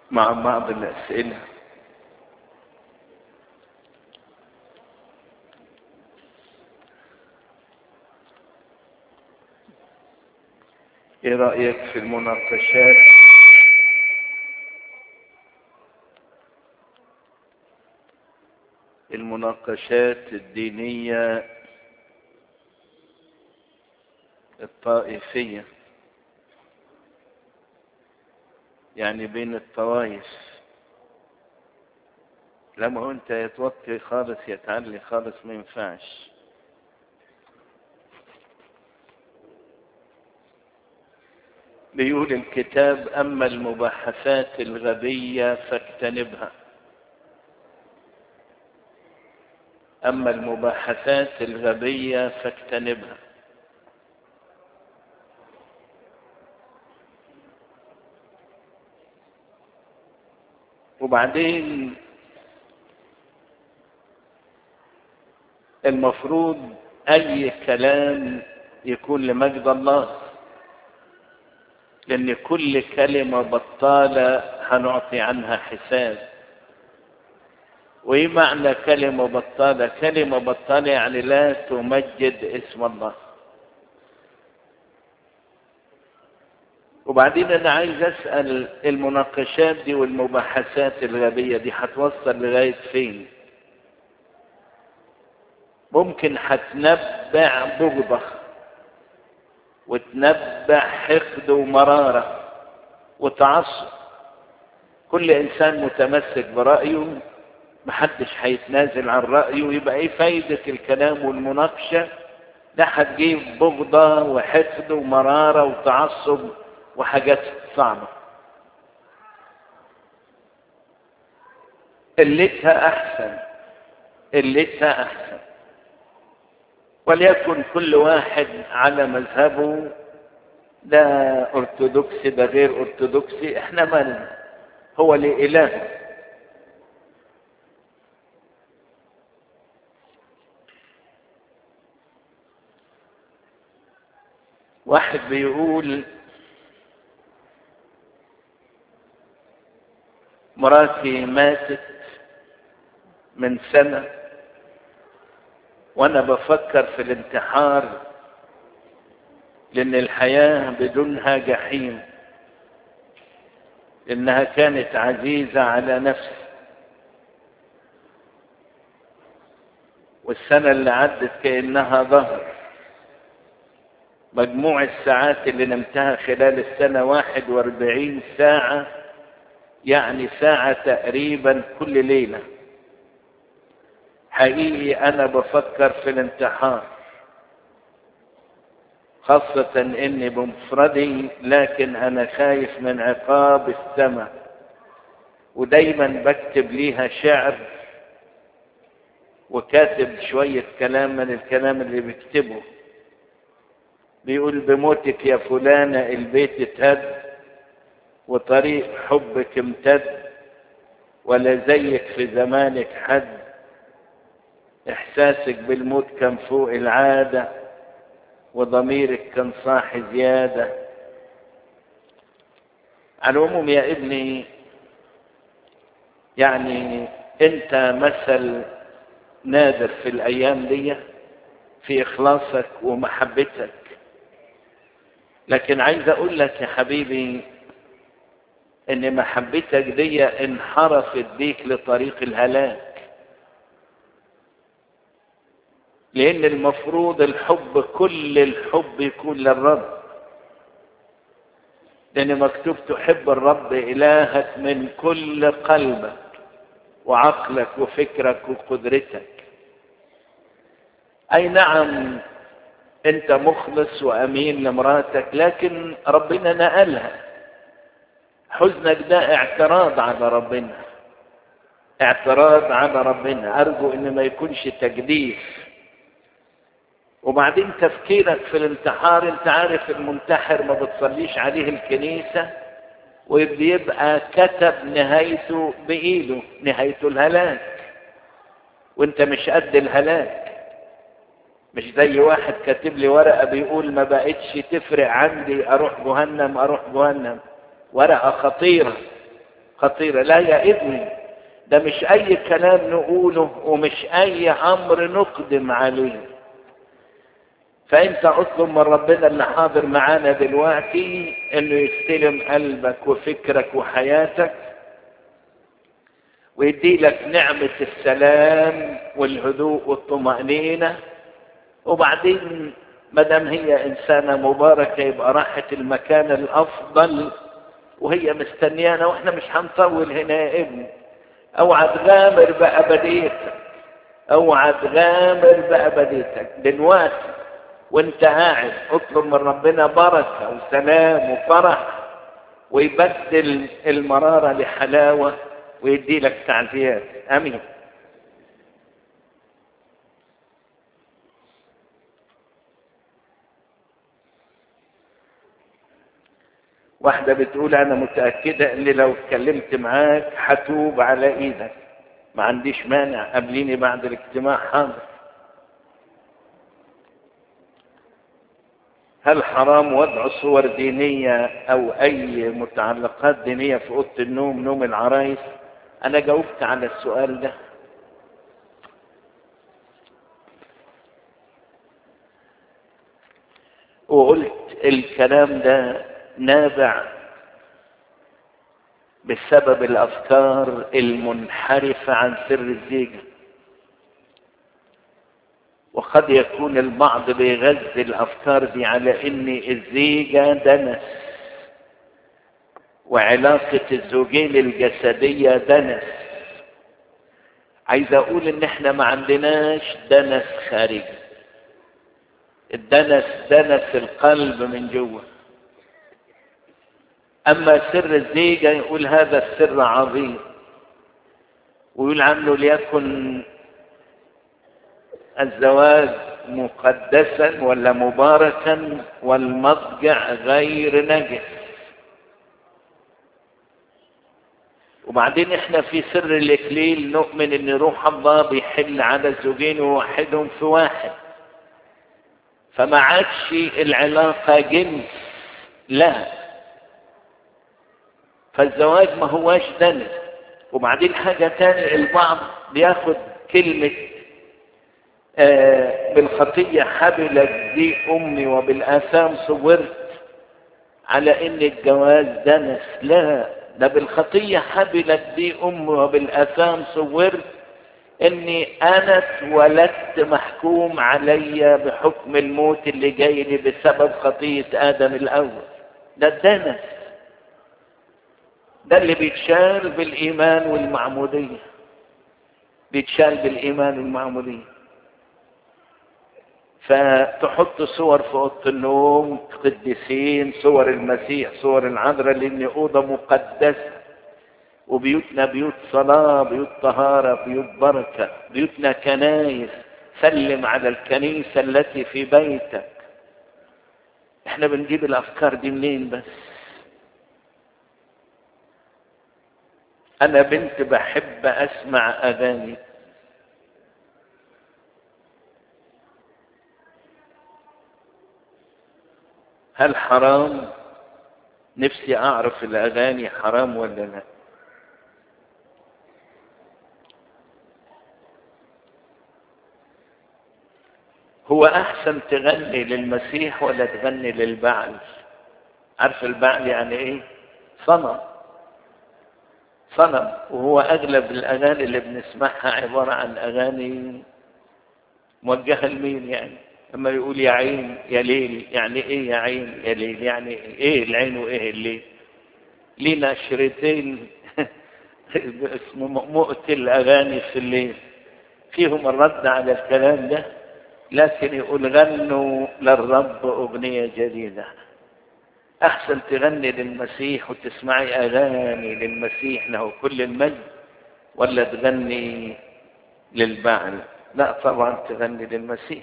مع بعض الأسئلة ايه رأيك في المناقشات المناقشات الدينية الطائفية يعني بين الطوائف لما هو انت يتوطي خالص يتعلي خالص ما ينفعش بيقول الكتاب أما المباحثات الغبية فاجتنبها أما المباحثات الغبية فاجتنبها وبعدين المفروض أي كلام يكون لمجد الله لأن كل كلمة بطالة هنعطي عنها حساب وإيه معنى كلمة بطالة كلمة بطالة يعني لا تمجد اسم الله وبعدين أنا عايز أسأل المناقشات دي والمباحثات الغبية دي هتوصل لغاية فين ممكن هتنبع بغضة وتنبع حقد ومرارة وتعصب كل إنسان متمسك برأيه محدش هيتنازل عن رأيه يبقى ايه فايدة الكلام والمناقشة ده هتجيب بغضة وحقد ومرارة وتعصب وحاجات صعبة قلتها أحسن قلتها أحسن وليكن كل واحد على مذهبه ده أرثوذكسي ده غير أرثوذكسي احنا مالنا هو لإله واحد بيقول مراتي ماتت من سنة وانا بفكر في الانتحار لان الحياة بدونها جحيم انها كانت عزيزة على نفسي والسنة اللي عدت كأنها ظهر مجموع الساعات اللي نمتها خلال السنة واحد واربعين ساعة يعني ساعة تقريبا كل ليلة حقيقي أنا بفكر في الانتحار خاصة إني بمفردي لكن أنا خايف من عقاب السماء ودايما بكتب ليها شعر وكاتب شوية كلام من الكلام اللي بكتبه بيقول بموتك يا فلانة البيت اتهد وطريق حبك امتد ولا زيك في زمانك حد احساسك بالموت كان فوق العادة وضميرك كان صاحي زيادة على العموم يا ابني يعني انت مثل نادر في الايام دي في اخلاصك ومحبتك لكن عايز اقول لك يا حبيبي ان محبتك دي انحرفت بيك لطريق الهلاك لان المفروض الحب كل الحب يكون للرب لان مكتوب تحب الرب الهك من كل قلبك وعقلك وفكرك وقدرتك اي نعم انت مخلص وامين لمراتك لكن ربنا نقلها حزنك ده اعتراض على ربنا اعتراض على ربنا ارجو ان ما يكونش تجديف وبعدين تفكيرك في الانتحار انت عارف المنتحر ما بتصليش عليه الكنيسة وبيبقى كتب نهايته بإيده نهايته الهلاك وانت مش قد الهلاك مش زي واحد كاتب لي ورقة بيقول ما بقتش تفرق عندي اروح جهنم اروح جهنم ورقة خطيرة خطيرة لا يا ابني ده مش اي كلام نقوله ومش اي امر نقدم عليه فانت اطلب من ربنا اللي حاضر معانا دلوقتي انه يستلم قلبك وفكرك وحياتك ويدي لك نعمة السلام والهدوء والطمأنينة وبعدين ما دام هي انسانة مباركة يبقى راحت المكان الافضل وهي مستنيانا واحنا مش هنطول هنا يا ابني اوعى تغامر بأبديتك اوعى تغامر بأبديتك دلوقتي وانت قاعد اطلب من ربنا بركة وسلام وفرح ويبدل المرارة لحلاوة ويدي لك تعزيات امين واحدة بتقول أنا متأكدة إن لو اتكلمت معاك هتوب على إيدك ما عنديش مانع قابليني بعد الاجتماع حاضر هل حرام وضع صور دينية أو أي متعلقات دينية في أوضة النوم نوم العرايس أنا جاوبت على السؤال ده وقلت الكلام ده نابع بسبب الافكار المنحرفه عن سر الزيجه وقد يكون البعض بيغذي الافكار دي على ان الزيجه دنس وعلاقه الزوجين الجسديه دنس عايز اقول ان احنا ما عندناش دنس خارجي الدنس دنس القلب من جوه أما سر الزيجة يقول هذا السر عظيم ويقول عنه ليكن الزواج مقدسا ولا مباركا والمضجع غير نجس وبعدين احنا في سر الاكليل نؤمن ان روح الله بيحل على الزوجين ويوحدهم في واحد فما عادش العلاقة جنس لا فالزواج ما هواش دنس وبعدين حاجة تاني البعض بياخد كلمة آه بالخطية حبلت دي أمي وبالآثام صورت على إن الجواز دنس لا ده بالخطية حبلت دي أمي وبالآثام صورت إني أنا اتولدت محكوم عليا بحكم الموت اللي جاي لي بسبب خطية آدم الأول ده الدنس ده اللي بيتشال بالإيمان والمعمودية بيتشال بالإيمان والمعمودية فتحط صور في أوضة النوم قديسين صور المسيح صور العذراء لأن أوضة مقدسة وبيوتنا بيوت صلاة بيوت طهارة بيوت بركة بيوتنا كنايس سلم على الكنيسة التي في بيتك احنا بنجيب الأفكار دي منين بس أنا بنت بحب أسمع أغاني هل حرام نفسي أعرف الأغاني حرام ولا لا هو أحسن تغني للمسيح ولا تغني للبعل عارف البعل يعني إيه صنم صنم وهو أغلب الأغاني اللي بنسمعها عبارة عن أغاني موجهة لمين يعني لما يقول يا عين يا ليل يعني ايه يا عين يا ليل يعني ايه العين وايه الليل لينا شريطين اسمه مقتل اغاني في الليل فيهم الرد على الكلام ده لكن يقول غنوا للرب اغنيه جديده احسن تغني للمسيح وتسمعي اغاني للمسيح له كل المجد ولا تغني للبعل لا طبعا تغني للمسيح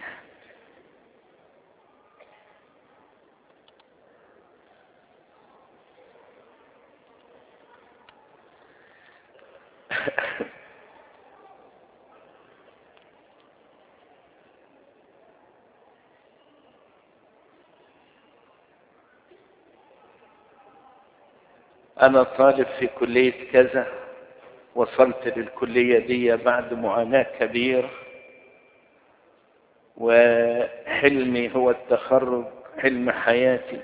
أنا طالب في كلية كذا وصلت للكلية دي بعد معاناة كبيرة وحلمي هو التخرج حلم حياتي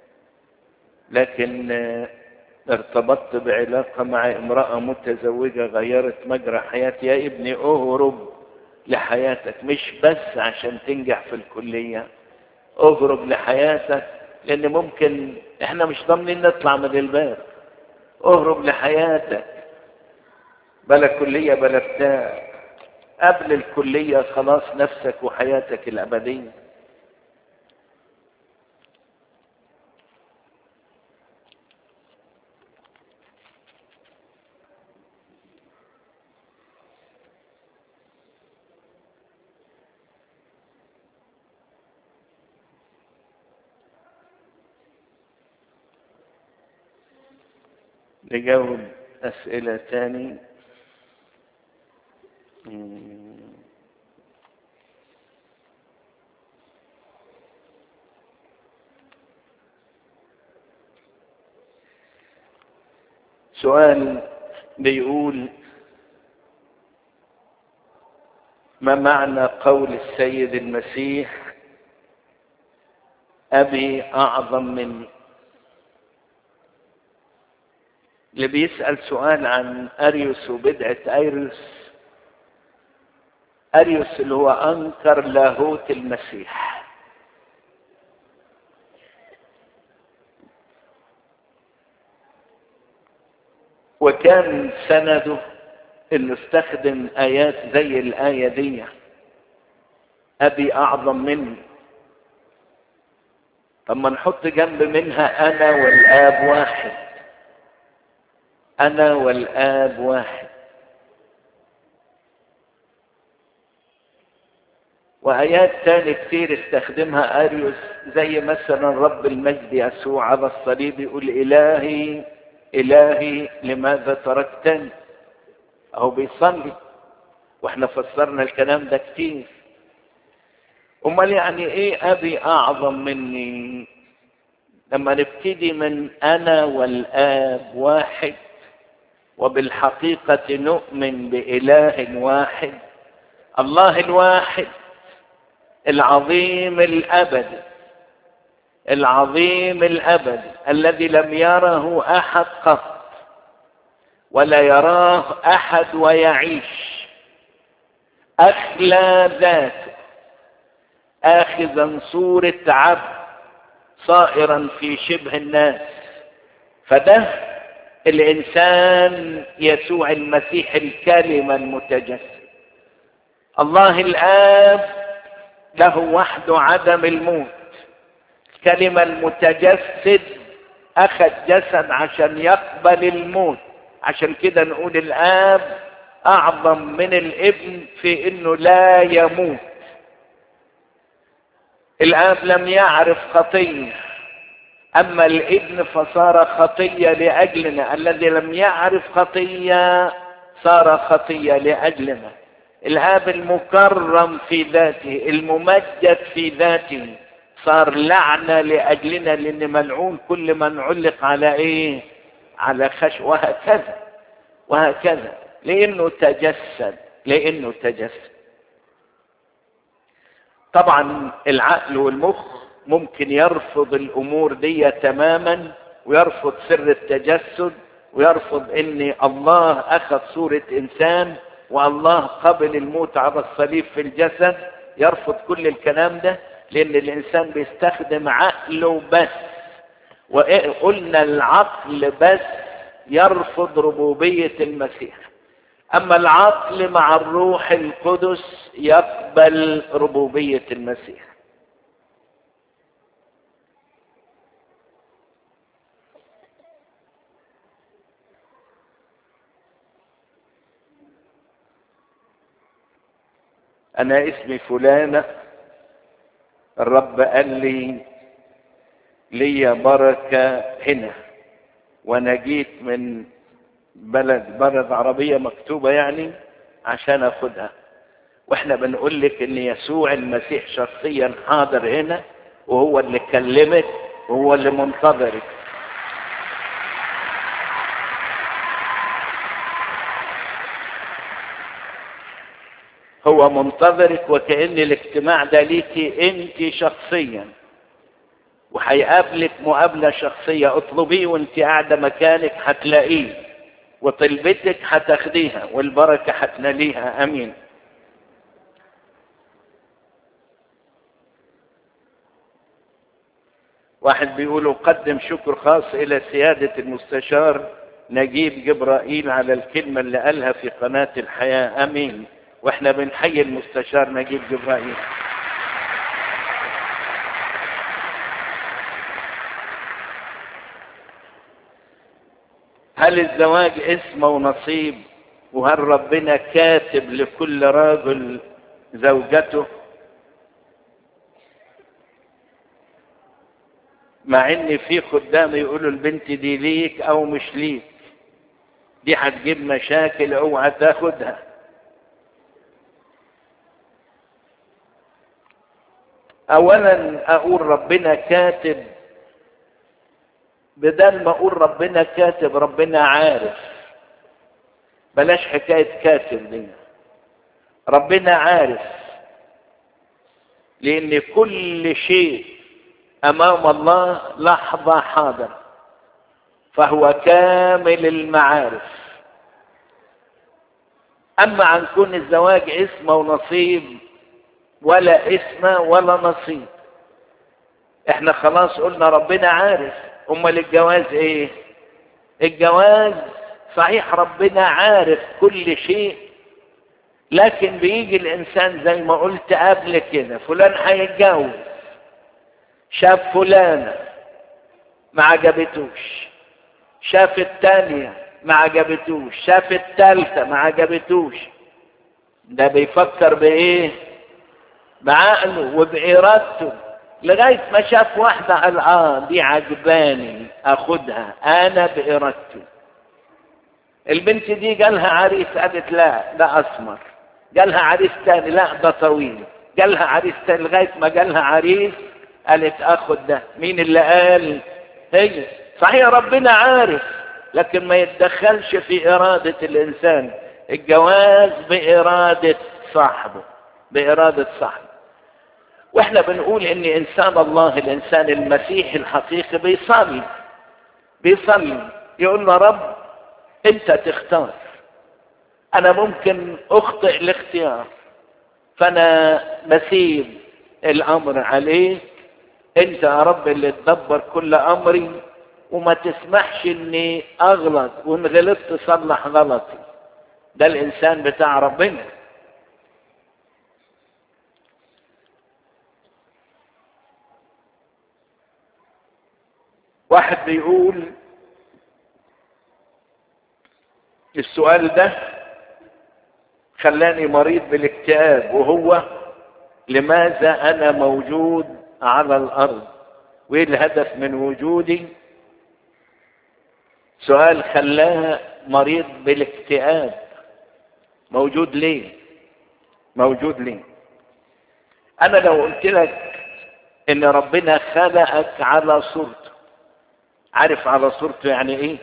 لكن ارتبطت بعلاقة مع امرأة متزوجة غيرت مجرى حياتي يا ابني اهرب لحياتك مش بس عشان تنجح في الكلية اهرب لحياتك لان ممكن احنا مش ضامنين نطلع من الباب اهرب لحياتك بلا كلية بلا بتاع قبل الكلية خلاص نفسك وحياتك الأبدية نجاوب أسئلة تاني سؤال بيقول ما معنى قول السيد المسيح أبي أعظم مني اللي بيسأل سؤال عن أريوس وبدعة أيروس أريوس اللي هو أنكر لاهوت المسيح وكان سنده انه استخدم ايات زي الايه دي ابي اعظم مني طب ما نحط جنب منها انا والاب واحد انا والاب واحد وآيات تاني كتير استخدمها أريوس زي مثلا رب المجد يسوع على الصليب يقول إلهي إلهي لماذا تركتني أهو بيصلي واحنا فسرنا الكلام ده كتير امال يعني ايه ابي اعظم مني لما نبتدي من انا والاب واحد وبالحقيقه نؤمن باله واحد الله الواحد العظيم الابدي العظيم الابدي الذي لم يره احد قط ولا يراه احد ويعيش اخلى ذاته اخذا صوره عبد صائرا في شبه الناس فده الانسان يسوع المسيح الكلمه المتجسد الله الاب له وحده عدم الموت الكلمه المتجسد اخذ جسد عشان يقبل الموت عشان كده نقول الاب اعظم من الابن في انه لا يموت الاب لم يعرف خطيه اما الابن فصار خطيه لاجلنا الذي لم يعرف خطيه صار خطيه لاجلنا الاب المكرم في ذاته الممجد في ذاته صار لعنه لاجلنا لان ملعون كل من علق على ايه على خش وهكذا وهكذا لانه تجسد لانه تجسد طبعا العقل والمخ ممكن يرفض الامور دي تماما ويرفض سر التجسد ويرفض ان الله اخذ صورة انسان والله قبل الموت على الصليب في الجسد يرفض كل الكلام ده لان الانسان بيستخدم عقله بس وقلنا العقل بس يرفض ربوبية المسيح اما العقل مع الروح القدس يقبل ربوبية المسيح انا اسمي فلانة الرب قال لي ليا بركة هنا وانا جيت من بلد بلد عربية مكتوبة يعني عشان اخدها واحنا بنقول لك ان يسوع المسيح شخصيا حاضر هنا وهو اللي كلمك وهو اللي منتظرك هو منتظرك وكأن الاجتماع ده ليكي انت شخصيا وهيقابلك مقابلة شخصية اطلبيه وانت قاعدة مكانك هتلاقيه وطلبتك هتاخديها والبركة هتناليها امين واحد بيقول أقدم شكر خاص إلى سيادة المستشار نجيب جبرائيل على الكلمة اللي قالها في قناة الحياة أمين وإحنا بنحيي المستشار نجيب جبرائيل هل الزواج اسمه ونصيب وهل ربنا كاتب لكل راجل زوجته مع ان في خدام يقولوا البنت دي ليك او مش ليك دي هتجيب مشاكل اوعى تاخدها اولا اقول ربنا كاتب بدل ما اقول ربنا كاتب ربنا عارف بلاش حكايه كاتب دي ربنا عارف لان كل شيء امام الله لحظه حاضر فهو كامل المعارف اما عن كون الزواج اسمه ونصيب ولا اسم ولا نصيب احنا خلاص قلنا ربنا عارف امال الجواز ايه الجواز صحيح ربنا عارف كل شيء لكن بيجي الانسان زي ما قلت قبل كده فلان هيتجوز شاف فلانة ما عجبتوش شاف التانية ما عجبتوش شاف التالتة ما عجبتوش ده بيفكر بايه بعقله وبإرادته لغاية ما شاف واحدة قال اه دي عجباني اخدها انا بإرادتي البنت دي جالها عريس قالت لا ده اسمر جالها عريس تاني لا ده طويل جالها عريس تاني لغاية ما جالها عريس قالت اخد ده مين اللي قال هي صحيح ربنا عارف لكن ما يتدخلش في ارادة الانسان الجواز بارادة صاحبه بارادة صاحبه واحنا بنقول ان انسان الله الانسان المسيحي الحقيقي بيصلي بيصلي يقول له رب انت تختار انا ممكن اخطئ الاختيار فانا بسيب الامر عليك انت يا رب اللي تدبر كل امري وما تسمحش اني اغلط وان غلطت تصلح غلطي ده الانسان بتاع ربنا واحد بيقول السؤال ده خلاني مريض بالاكتئاب وهو لماذا انا موجود على الارض وايه الهدف من وجودي سؤال خلاه مريض بالاكتئاب موجود ليه موجود ليه انا لو قلت لك ان ربنا خلقك على صورته عارف على صورته يعني ايه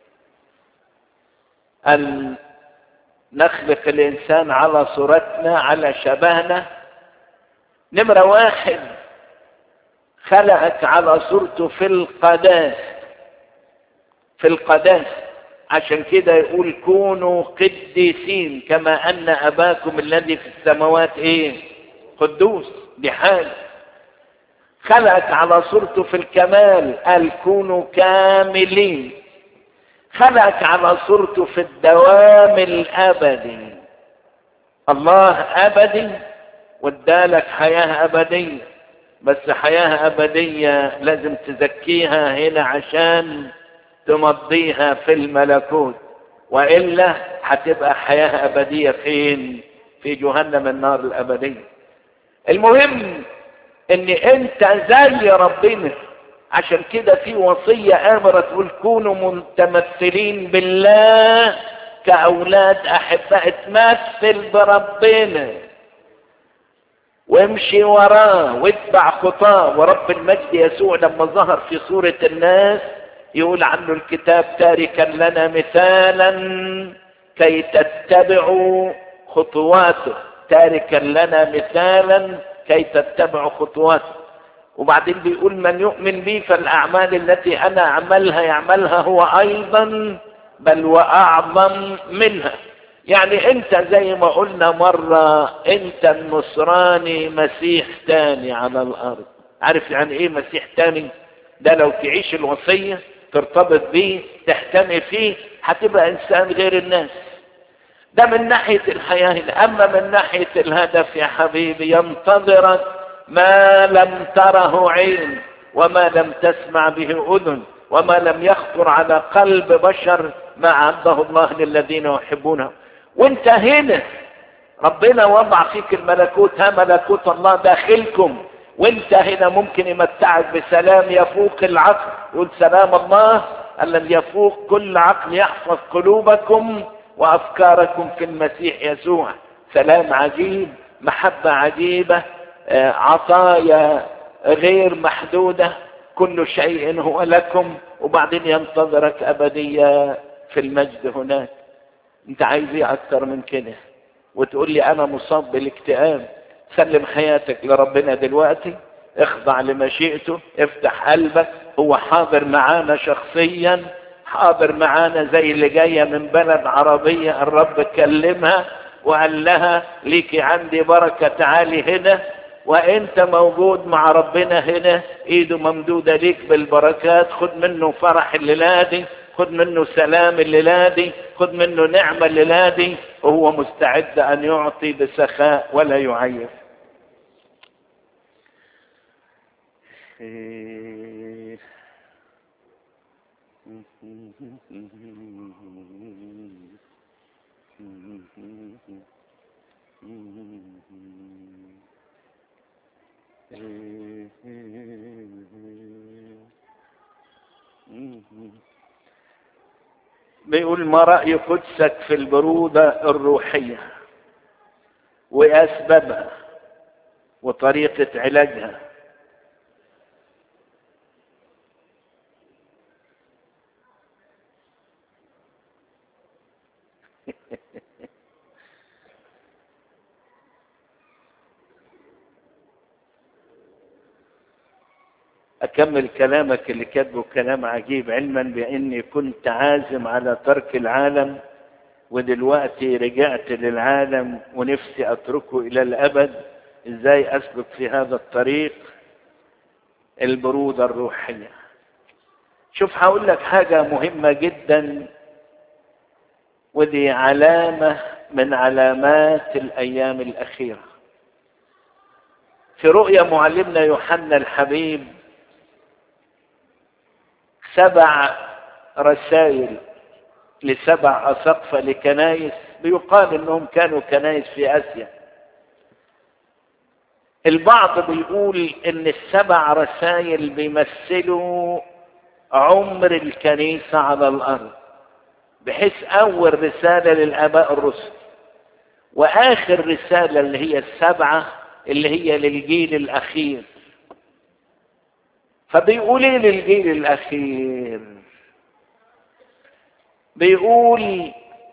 ان نخلق الانسان على صورتنا على شبهنا نمره واحد خلقك على صورته في القداس في القداس عشان كده يقول كونوا قديسين كما ان اباكم الذي في السماوات ايه قدوس دي حاجه خلقك على صورته في الكمال قال كونوا كاملين خلقك على صورته في الدوام الابدي الله ابدي وادالك حياه ابديه بس حياه ابديه لازم تزكيها هنا عشان تمضيها في الملكوت والا هتبقى حياه ابديه فين في جهنم النار الابديه المهم ان انت زي ربنا عشان كده في وصية امرة تقول كونوا متمثلين بالله كاولاد احباء تمثل بربنا وامشي وراه واتبع خطاه ورب المجد يسوع لما ظهر في صورة الناس يقول عنه الكتاب تاركا لنا مثالا كي تتبعوا خطواته تاركا لنا مثالا كي تتبعوا خطواته وبعدين بيقول من يؤمن بي فالأعمال التي أنا أعملها يعملها هو أيضا بل وأعظم منها يعني أنت زي ما قلنا مرة أنت النصراني مسيح تاني على الأرض عارف يعني إيه مسيح تاني ده لو تعيش الوصية ترتبط بيه تهتم فيه هتبقى إنسان غير الناس ده من ناحية الحياة أما من ناحية الهدف يا حبيبي ينتظرك ما لم تره عين وما لم تسمع به أذن وما لم يخطر على قلب بشر ما عنده الله للذين يحبونه وانت هنا ربنا وضع فيك الملكوت ها ملكوت الله داخلكم وانت هنا ممكن يمتعك بسلام يفوق العقل يقول سلام الله الذي يفوق كل عقل يحفظ قلوبكم وافكاركم في المسيح يسوع سلام عجيب محبه عجيبه عطايا غير محدوده كل شيء هو لكم وبعدين ينتظرك ابديه في المجد هناك انت عايز ايه اكتر من كده وتقول لي انا مصاب بالاكتئاب سلم حياتك لربنا دلوقتي اخضع لمشيئته افتح قلبك هو حاضر معانا شخصيا حاضر معانا زي اللي جايه من بلد عربيه الرب كلمها وقال لها ليكي عندي بركه تعالي هنا وانت موجود مع ربنا هنا ايده ممدوده ليك بالبركات خد منه فرح الليله دي خد منه سلام الليله دي خد منه نعمه الليله دي وهو مستعد ان يعطي بسخاء ولا يعير بيقول ما رأي قدسك في البرودة الروحية وأسبابها وطريقة علاجها أكمل كلامك اللي كاتبه كلام عجيب علما بأني كنت عازم على ترك العالم ودلوقتي رجعت للعالم ونفسي أتركه إلى الأبد إزاي أسلك في هذا الطريق البرودة الروحية شوف هقول لك حاجة مهمة جدا ودي علامة من علامات الأيام الأخيرة في رؤيا معلمنا يوحنا الحبيب سبع رسائل لسبع أساقفة لكنايس بيقال انهم كانوا كنايس في اسيا البعض بيقول ان السبع رسائل بيمثلوا عمر الكنيسة على الارض بحيث اول رسالة للاباء الرسل واخر رسالة اللي هي السبعة اللي هي للجيل الاخير فبيقول ايه للجيل الاخير بيقول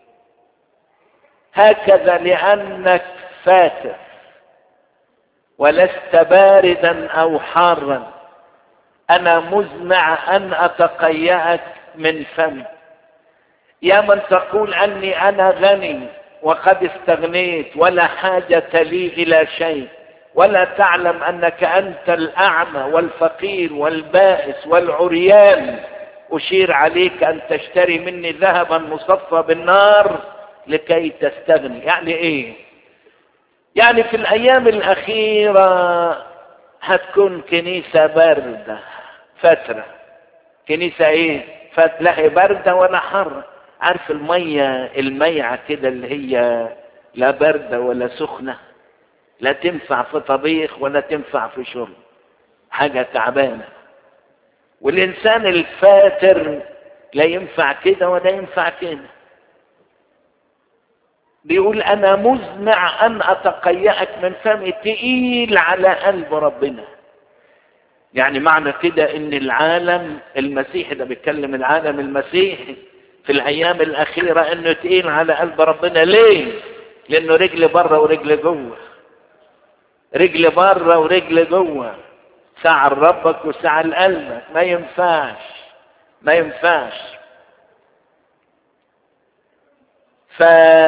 هكذا لانك فاتر ولست باردا او حارا انا مزمع ان اتقيأك من فمي يا من تقول اني انا غني وقد استغنيت ولا حاجة لي الى شيء ولا تعلم انك انت الاعمى والفقير والبائس والعريان اشير عليك ان تشتري مني ذهبا مصفى بالنار لكي تستغني يعني ايه يعني في الايام الاخيره هتكون كنيسه بارده فتره كنيسه ايه فت لا هي بارده ولا حر عارف الميه الميعه كده اللي هي لا بارده ولا سخنه لا تنفع في طبيخ ولا تنفع في شرب حاجه تعبانه والانسان الفاتر لا ينفع كده ولا ينفع كده بيقول انا مزمع ان اتقيأك من فمي تقيل على قلب ربنا يعني معنى كده ان العالم المسيحي ده بيتكلم العالم المسيحي في الايام الاخيره انه تقيل على قلب ربنا ليه لانه رجل بره ورجل جوه رجل بره ورجل جوه ساعة لربك وساعة لقلبك ما ينفعش ما ينفعش ف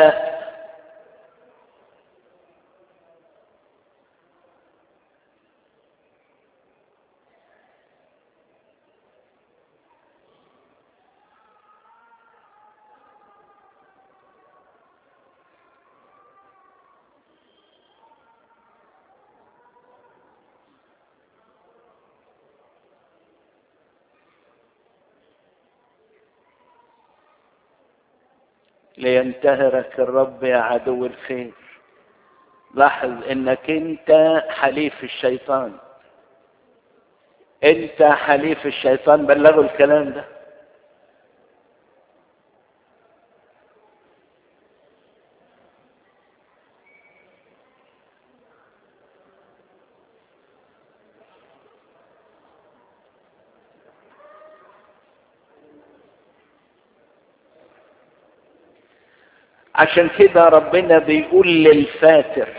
لينتهرك الرب يا عدو الخير لاحظ انك انت حليف الشيطان انت حليف الشيطان بلغوا الكلام ده عشان كده ربنا بيقول للفاتر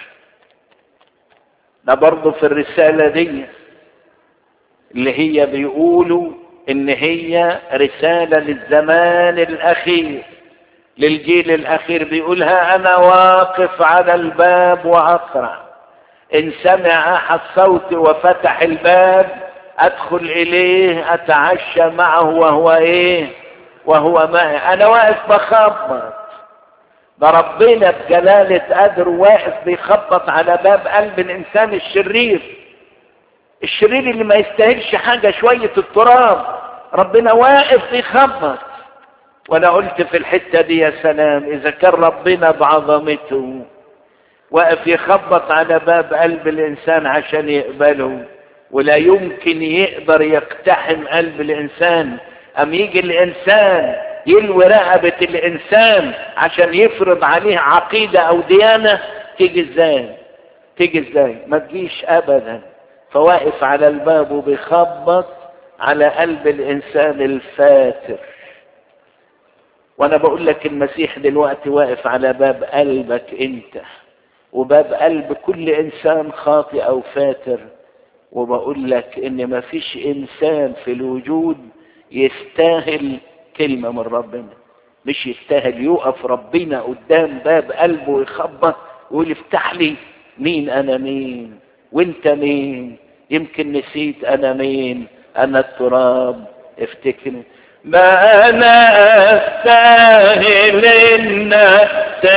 ده برضه في الرسالة دي اللي هي بيقولوا ان هي رسالة للزمان الاخير للجيل الاخير بيقولها انا واقف على الباب واقرع ان سمع احد صوتي وفتح الباب ادخل اليه اتعشى معه وهو ايه وهو معي انا واقف بخبط ده ربنا بجلالة قدر واقف بيخبط على باب قلب الإنسان الشرير الشرير اللي ما يستاهلش حاجة شوية التراب ربنا واقف بيخبط وأنا قلت في الحتة دي يا سلام إذا كان ربنا بعظمته واقف يخبط على باب قلب الإنسان عشان يقبله ولا يمكن يقدر يقتحم قلب الإنسان أم يجي الإنسان يلوي رقبة الإنسان عشان يفرض عليه عقيدة أو ديانة تيجي إزاي؟ تيجي إزاي؟ ما تجيش أبدا فواقف على الباب وبيخبط على قلب الإنسان الفاتر وأنا بقول لك المسيح دلوقتي واقف على باب قلبك أنت وباب قلب كل إنسان خاطئ أو فاتر وبقول لك إن ما فيش إنسان في الوجود يستاهل كلمة من ربنا مش يستاهل يقف ربنا قدام باب قلبه ويخبط ويقول افتح لي مين انا مين وانت مين يمكن نسيت انا مين انا التراب افتكرني ما انا استاهل انك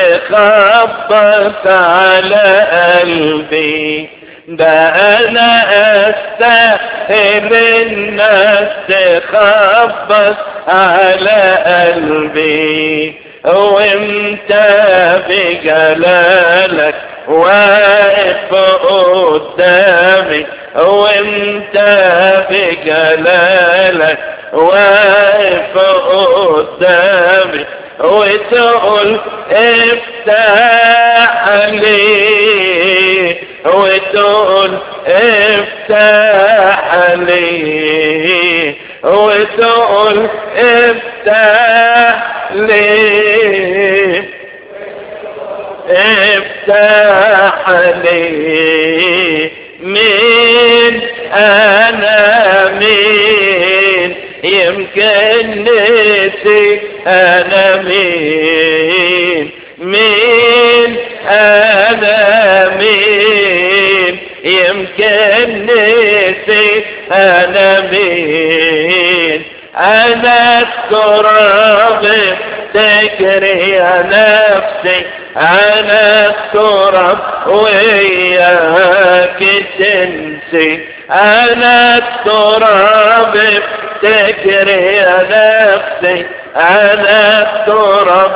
تخبط على قلبي ده انا استاهل انك تخبط على قلبي وانت بجلالك واقف قدامي وانت بجلالك واقف قدامي وتقول افتح لي وتقول افتح لي وتقول افتح لي افتح لي مين انا مين يمكن نسي انا مين مين انا مين يمكن نسي انا مين انا التراب تجري يا نفسي انا التراب وياك تنسي انا التراب تجري يا نفسي انا التراب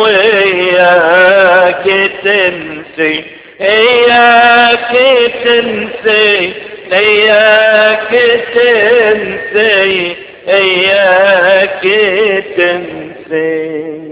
وياك تنسي اياك تنسي اياك تنسي اياك تنسي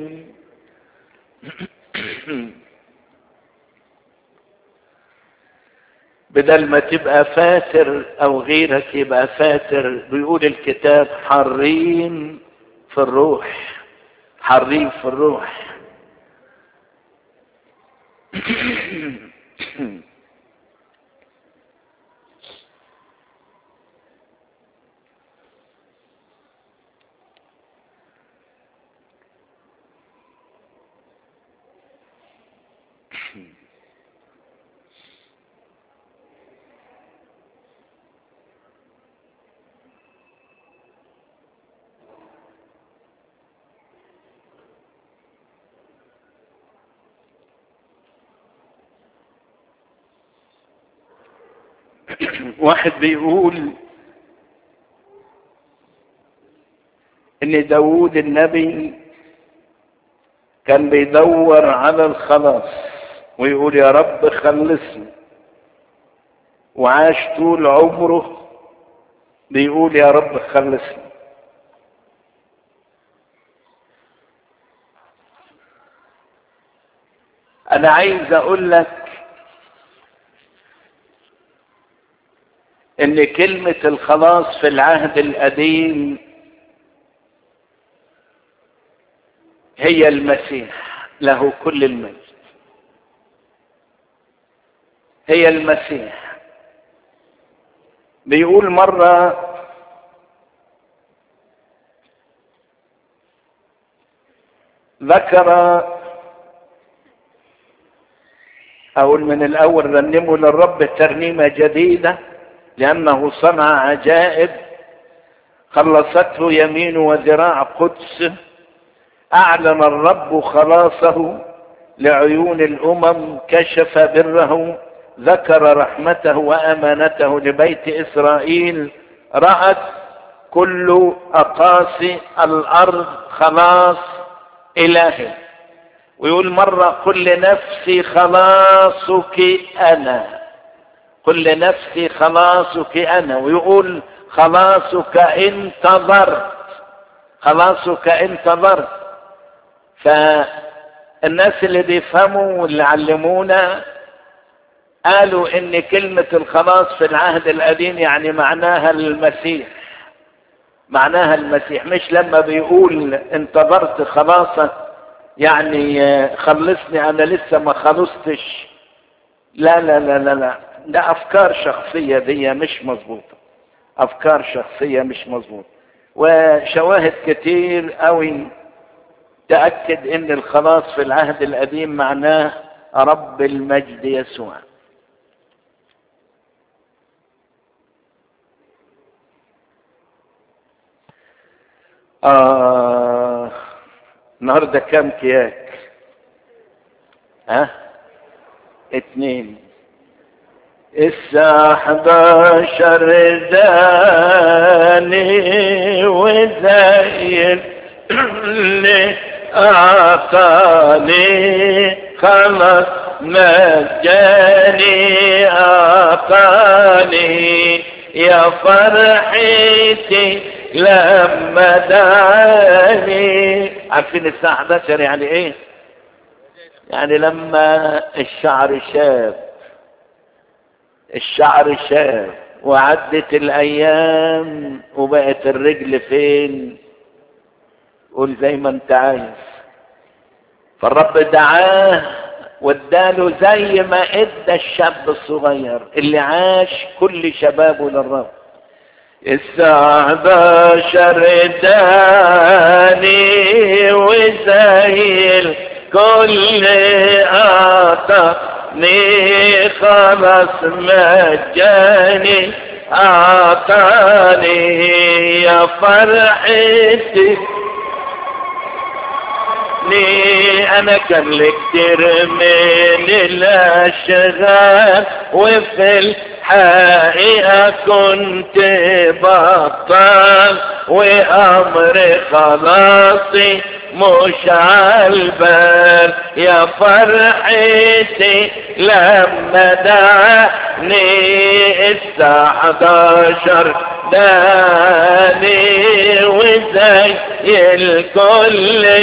بدل ما تبقى فاتر او غيرك يبقى فاتر بيقول الكتاب حرين في الروح حرين في الروح واحد بيقول ان داوود النبي كان بيدور على الخلاص ويقول يا رب خلصني وعاش طول عمره بيقول يا رب خلصني انا عايز اقول لك ان كلمة الخلاص في العهد القديم هي المسيح له كل المجد هي المسيح بيقول مرة ذكر أقول من الأول رنموا للرب ترنيمة جديدة لأنه صنع عجائب خلصته يمين وذراع قدس أعلن الرب خلاصه لعيون الأمم كشف بره ذكر رحمته وأمانته لبيت إسرائيل رأت كل أقاصي الأرض خلاص إلهي ويقول مرة قل لنفسي خلاصك أنا قل لنفسي خلاصك أنا ويقول خلاصك انتظرت خلاصك انتظرت فالناس اللي بيفهموا واللي علمونا قالوا ان كلمة الخلاص في العهد القديم يعني معناها المسيح معناها المسيح مش لما بيقول انتظرت خلاصك يعني خلصني انا لسه ما خلصتش لا لا لا لا لا ده افكار شخصية دي مش مظبوطة افكار شخصية مش مظبوطة وشواهد كتير قوي تأكد ان الخلاص في العهد القديم معناه رب المجد يسوع آه النهارده كام كياك ها اتنين الساعة 11 داني وزي اللي أعطاني خلص مجاني أعطاني يا فرحتي لما دعاني عارفين الساعة 11 يعني ايه يعني لما الشعر شاب الشعر شاب وعدت الايام وبقت الرجل فين قول زي ما انت عايز فالرب دعاه واداله زي ما ادى الشاب الصغير اللي عاش كل شبابه للرب الساعة 11 داني وزي الكل أعطاني خلص مجاني أعطاني يا فرحتي لي انا كان لي كتير من الاشغال وفي الحقيقة كنت بطال وامر خلاصي مش عالبال يا فرحتي لما دعني الساعة 11 داني وزي الكل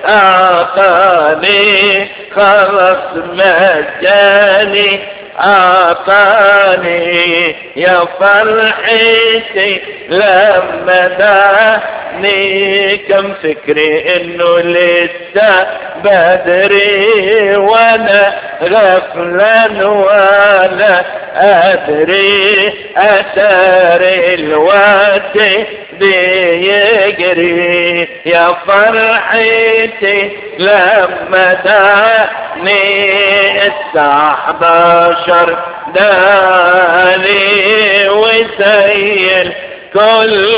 أعطاني خلص مجاني أعطاني يا فرحتي لما داني كم فكري انه لسه بدري وانا غفلا ولا ادري اثر الوقت بيجري يا فرحتي لما داني الساعة 11 داني وسيل كل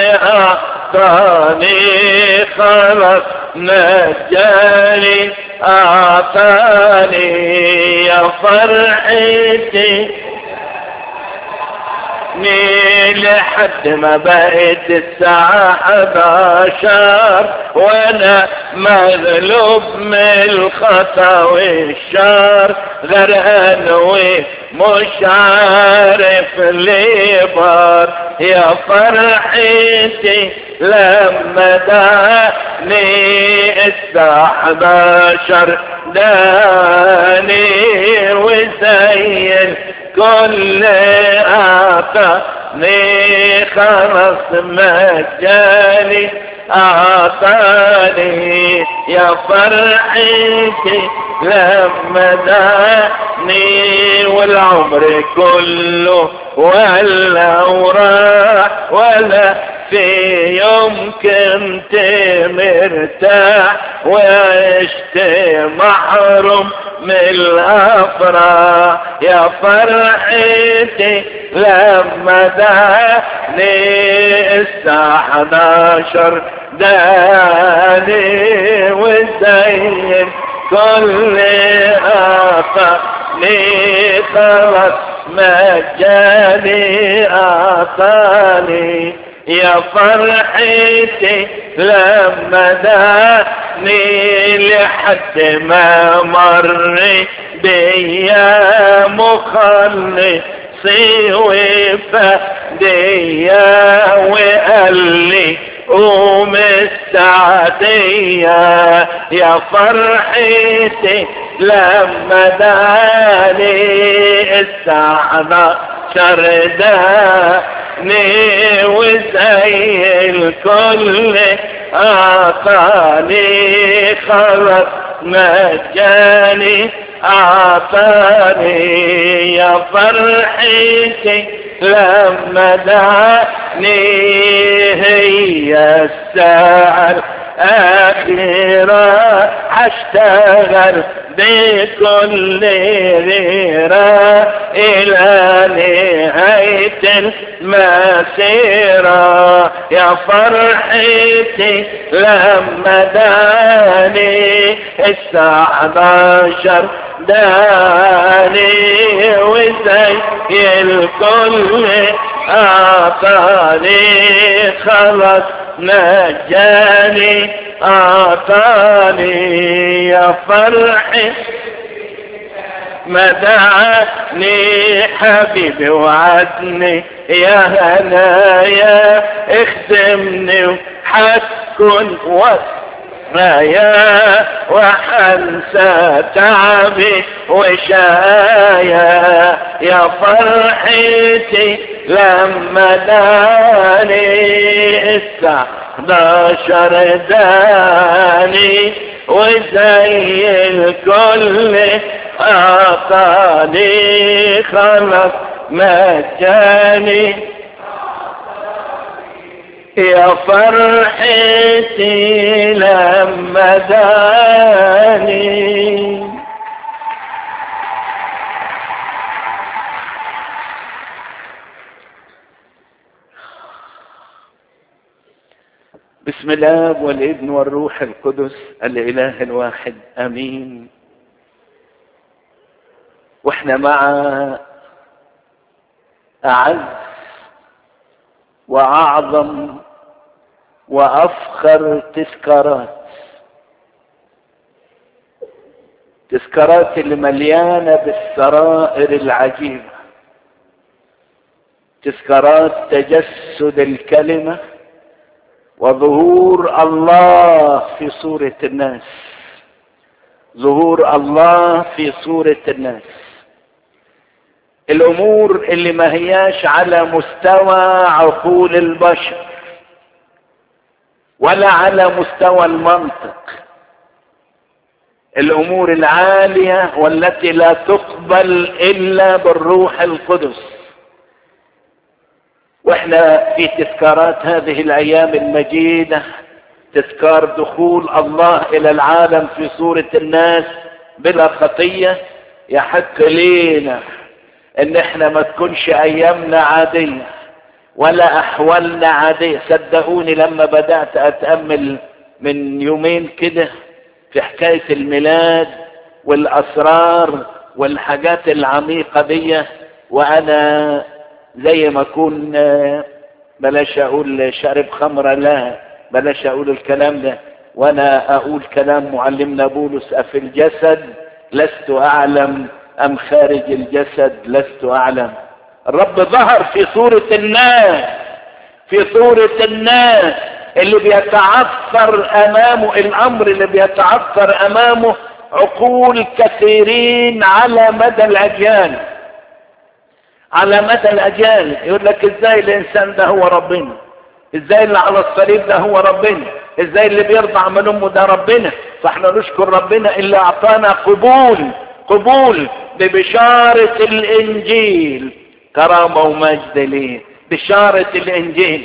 أعطاني خلص نجاني أعطاني يا فرحتي ني لحد ما بقيت الساعة 11 وانا مغلوب من الخطا والشر غرقان ومش عارف ليه بار يا فرحتي لما داني الساعة 11 داني وزين كل أعطاني خلص مجاني أعطاني يا فرحتي لما داني والعمر كله ولا وراح ولا في يوم كنت مرتاح وعشت محروم من الافراح يا فرحتي لما داني الساعة 11 داني وزين كل أعطاني خلص مجاني أعطاني يا فرحتي لما داني لحد ما مر بيا مخلصي وفديا وقال لي قوم السعدية يا فرحتي لما داني الساعة شرداني وزي الكل أعطاني خلص مجاني أعطاني يا فرحتي لما دعني هي الساعة الأخيرة هشتغل بكل غيرة إلى نهاية المسيرة يا فرحتي لما داني الساعة 11 داني وزي الكل أعطاني خلص نجاني أعطاني يا فرحي مدعني حبيبي وعدني يا هنايا اخدمني وحتكن ورايا وحنسى تعبي وشايا يا فرحتي لما داني الساعة 11 داني وزي الكل أعطاني خلص مجاني يا فرحتي لما داني بسم الله والابن والروح القدس الاله الواحد امين واحنا مع اعز واعظم وافخر تذكارات تذكارات اللي مليانه بالسرائر العجيبه تذكارات تجسد الكلمه وظهور الله في صورة الناس ظهور الله في صورة الناس الأمور اللي ما هياش على مستوى عقول البشر ولا على مستوى المنطق الامور العاليه والتي لا تقبل الا بالروح القدس واحنا في تذكارات هذه الايام المجيده تذكار دخول الله الى العالم في صوره الناس بلا خطيه يحق لينا ان احنا ما تكونش ايامنا عاديه ولا احوالنا عاديه صدقوني لما بدات اتامل من يومين كده في حكايه الميلاد والاسرار والحاجات العميقه دي وانا زي ما اكون بلاش اقول شارب خمره لا بلاش اقول الكلام ده وانا اقول كلام معلمنا بولس افي الجسد لست اعلم ام خارج الجسد لست اعلم الرب ظهر في صورة الناس في صورة الناس اللي بيتعثر امامه الامر اللي بيتعثر امامه عقول كثيرين على مدى الاجيال على مدى الاجيال يقول لك ازاي الانسان ده هو ربنا ازاي اللي على الصليب ده هو ربنا ازاي اللي بيرضع من امه ده ربنا فاحنا نشكر ربنا اللي اعطانا قبول قبول ببشارة الانجيل كرامة ومجد ليه بشارة الانجيل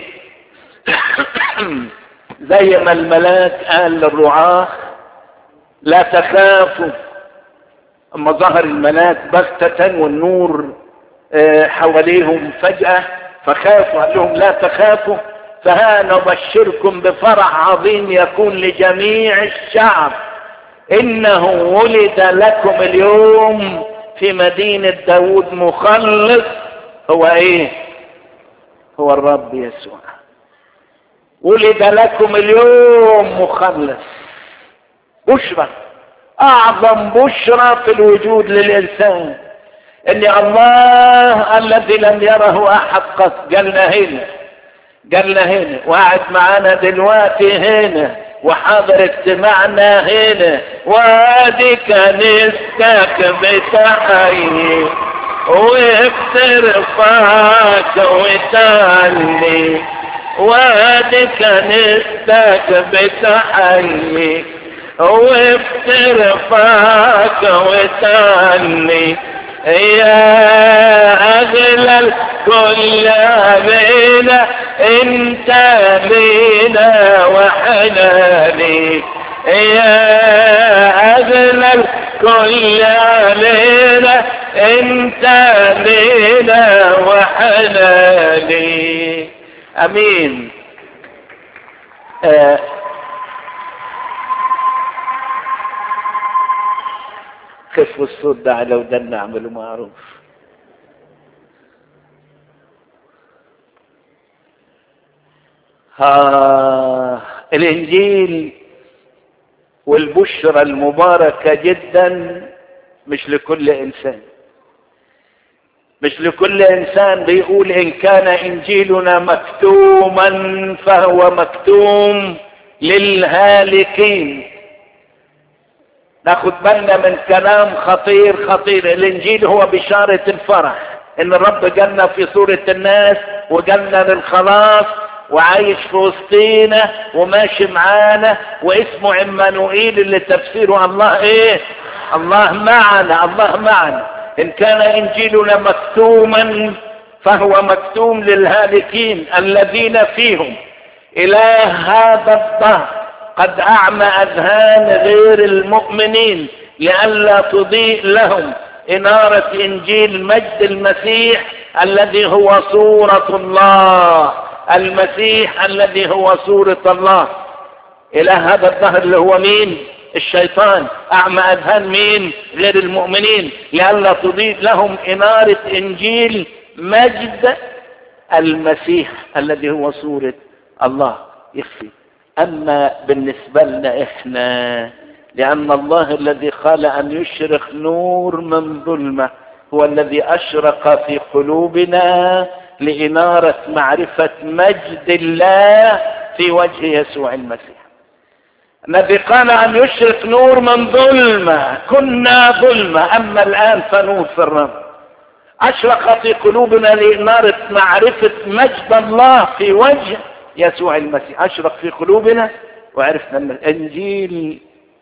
زي ما الملاك قال للرعاة لا تخافوا اما ظهر الملاك بغتة والنور حواليهم فجأة فخافوا قال لهم لا تخافوا فها نبشركم بفرح عظيم يكون لجميع الشعب انه ولد لكم اليوم في مدينة داود مخلص هو ايه هو الرب يسوع ولد لكم اليوم مخلص بشرى اعظم بشرى في الوجود للانسان ان الله الذي لم يره احد قط جالنا هنا جالنا هنا وقاعد معانا دلوقتي هنا وحاضر اجتماعنا هنا وادي كنيستك بتحيي وبترفعك وتعلي وادي كنيستك بتحيي وبترفعك وتعلي يا أغلى الكل علينا انت لينا وحناني يا أغلى الكل علينا انت لينا وحناني امين آه خفوا الصوت ده على ودنا اعملوا معروف ها الانجيل والبشرى المباركة جدا مش لكل انسان مش لكل انسان بيقول ان كان انجيلنا مكتوما فهو مكتوم للهالكين ناخد بالنا من كلام خطير خطير الانجيل هو بشارة الفرح ان الرب جالنا في صورة الناس وجالنا للخلاص وعايش في وسطينا وماشي معانا واسمه عمانوئيل اللي تفسيره الله ايه الله معنا الله معنا ان كان انجيلنا مكتوما فهو مكتوم للهالكين الذين فيهم اله هذا الدهر قد اعمى اذهان غير المؤمنين لئلا تضيء لهم انارة انجيل مجد المسيح الذي هو صورة الله المسيح الذي هو صورة الله الى هذا الظهر اللي هو مين الشيطان اعمى اذهان مين غير المؤمنين لئلا تضيء لهم انارة انجيل مجد المسيح الذي هو صورة الله يخفي اما بالنسبة لنا احنا لان الله الذي قال ان يشرق نور من ظلمة هو الذي اشرق في قلوبنا لانارة معرفة مجد الله في وجه يسوع المسيح الذي قال ان يشرق نور من ظلمة كنا ظلمة اما الان فنور في الرب اشرق في قلوبنا لانارة معرفة مجد الله في وجه يسوع المسيح أشرق في قلوبنا وعرفنا أن الإنجيل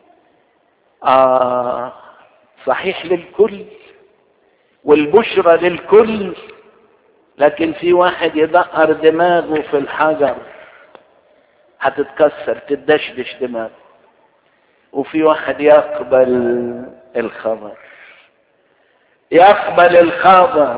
آه صحيح للكل والبشرى للكل لكن في واحد يدقر دماغه في الحجر هتتكسر تدشدش دماغه وفي واحد يقبل الخبر يقبل الخبر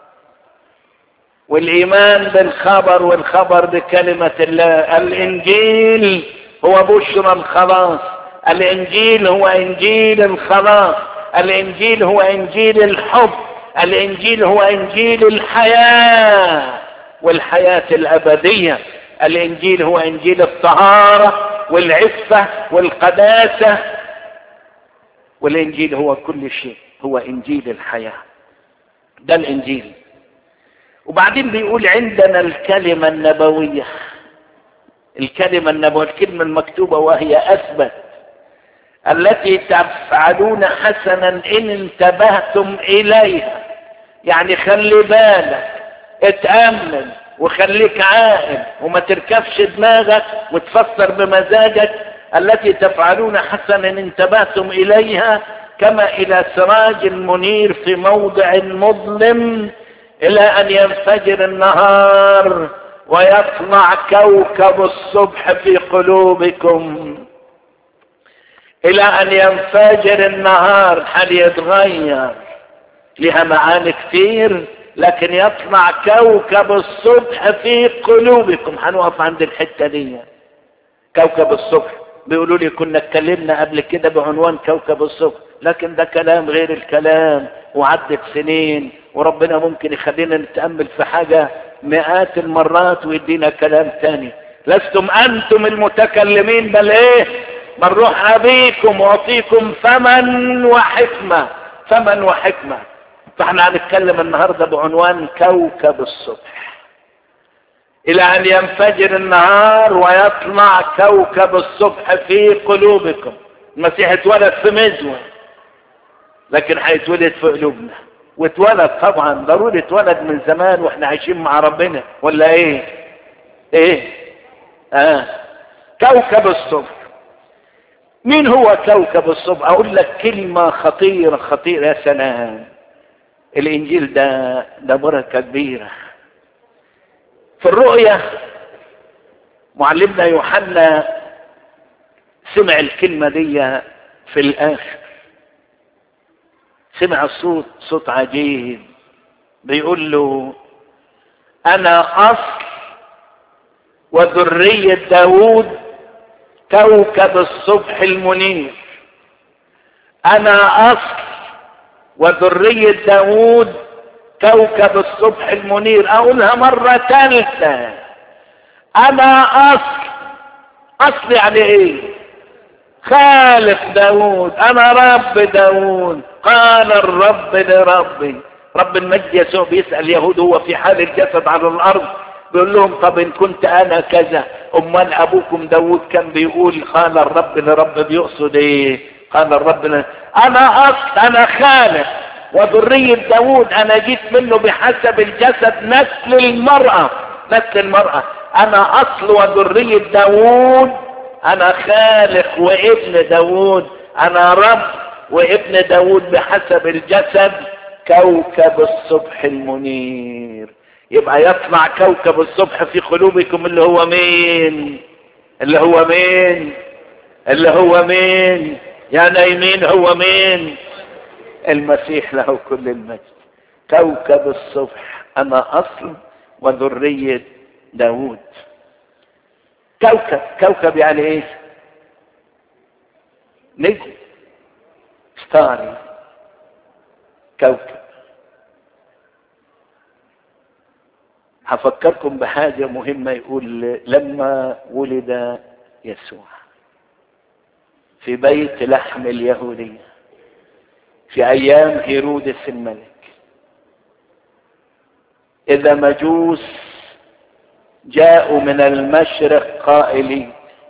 والايمان بالخبر والخبر بكلمه الله الانجيل هو بشرى الخلاص الانجيل هو انجيل الخلاص الانجيل هو انجيل الحب الانجيل هو انجيل الحياه والحياه الابديه الانجيل هو انجيل الطهاره والعفه والقداسه والانجيل هو كل شيء هو انجيل الحياه ده الانجيل وبعدين بيقول عندنا الكلمه النبويه الكلمه النبويه الكلمه المكتوبه وهي اثبت التي تفعلون حسنا ان انتبهتم اليها يعني خلي بالك اتامن وخليك عاقل وما تركبش دماغك وتفسر بمزاجك التي تفعلون حسنا ان انتبهتم اليها كما الى سراج منير في موضع مظلم الى ان ينفجر النهار ويطلع كوكب الصبح في قلوبكم الى ان ينفجر النهار حال يتغير لها معاني كتير لكن يطلع كوكب الصبح في قلوبكم هنقف عند الحتة دي كوكب الصبح بيقولوا لي كنا اتكلمنا قبل كده بعنوان كوكب الصبح لكن ده كلام غير الكلام وعدت سنين وربنا ممكن يخلينا نتأمل في حاجة مئات المرات ويدينا كلام تاني لستم أنتم المتكلمين بل إيه بل روح أبيكم وأعطيكم فمن وحكمة فمن وحكمة فاحنا هنتكلم النهاردة بعنوان كوكب الصبح الى ان ينفجر النهار ويطلع كوكب الصبح في قلوبكم المسيح اتولد في مزوة لكن هيتولد في قلوبنا واتولد طبعا ضروري اتولد من زمان واحنا عايشين مع ربنا ولا ايه ايه اه كوكب الصبح مين هو كوكب الصبح اقول لك كلمة خطيرة خطيرة يا سلام الانجيل ده ده بركه كبيره في الرؤيا معلمنا يوحنا سمع الكلمه دي في الاخر سمع الصوت صوت عجيب بيقول له انا اصل وذريه داوود كوكب الصبح المنير انا اصل وذرية داود كوكب الصبح المنير اقولها مرة ثالثة انا اصل اصل يعني ايه خالق داود انا رب داود قال الرب لربي رب المجد يسوع بيسأل اليهود هو في حال الجسد على الارض بيقول لهم طب ان كنت انا كذا امال ابوكم داود كان بيقول قال الرب لرب بيقصد ايه قال الرب لرب انا اصل انا خالق وذرية داود انا جيت منه بحسب الجسد نسل المرأة نسل المرأة انا اصل وذرية داود انا خالق وابن داود انا رب وابن داود بحسب الجسد كوكب الصبح المنير يبقى يطلع كوكب الصبح في قلوبكم اللي هو مين اللي هو مين اللي هو مين يا نايمين هو مين المسيح له كل المجد كوكب الصبح انا اصل وذرية داود كوكب كوكب يعني ايه نجم ستاري كوكب هفكركم بحاجة مهمة يقول لما ولد يسوع في بيت لحم اليهودية في أيام هيرودس الملك إذا مجوس جاءوا من المشرق قائلين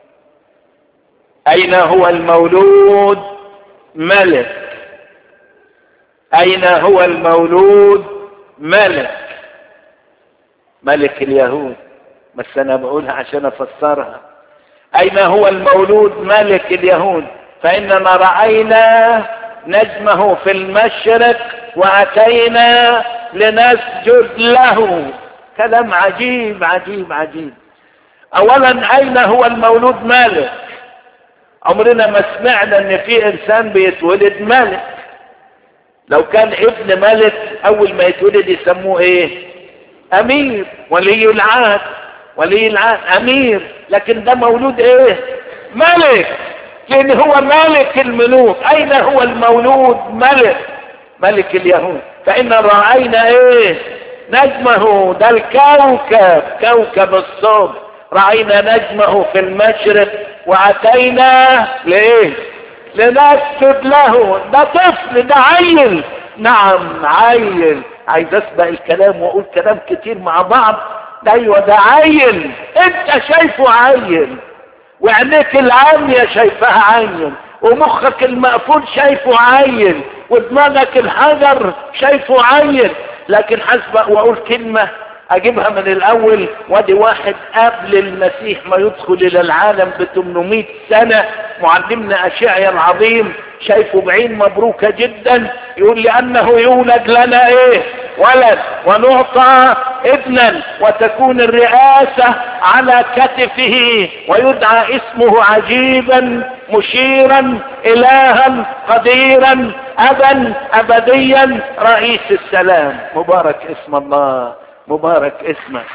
أين هو المولود ملك أين هو المولود ملك ملك اليهود بس انا بقولها عشان افسرها اين هو المولود ملك اليهود فاننا راينا نجمه في المشرق واتينا لنسجد له كلام عجيب عجيب عجيب اولا اين هو المولود ملك عمرنا ما سمعنا ان في انسان بيتولد ملك لو كان ابن ملك اول ما يتولد يسموه ايه امير ولي العهد ولي العهد امير لكن ده مولود ايه ملك لان هو ملك الملوك اين هو المولود ملك ملك اليهود فان راينا ايه نجمه ده الكوكب كوكب الصبح راينا نجمه في المشرق واتينا لايه لنسجد له ده طفل ده عيل نعم عيل عايز اسبق الكلام واقول كلام كتير مع بعض ده ايوه ده عيل انت شايفه عيل وعينيك العامية شايفها عيل ومخك المقفول شايفه عيل ودماغك الحجر شايفه عيل لكن حسبق واقول كلمة اجيبها من الاول وادي واحد قبل المسيح ما يدخل الى العالم ب 800 سنة معلمنا اشعيا العظيم شايفه بعين مبروكة جدا يقول لانه يولد لنا ايه ولد ونعطى ابنا وتكون الرئاسة على كتفه ويدعى اسمه عجيبا مشيرا الها قديرا ابا ابديا رئيس السلام مبارك اسم الله مبارك اسمك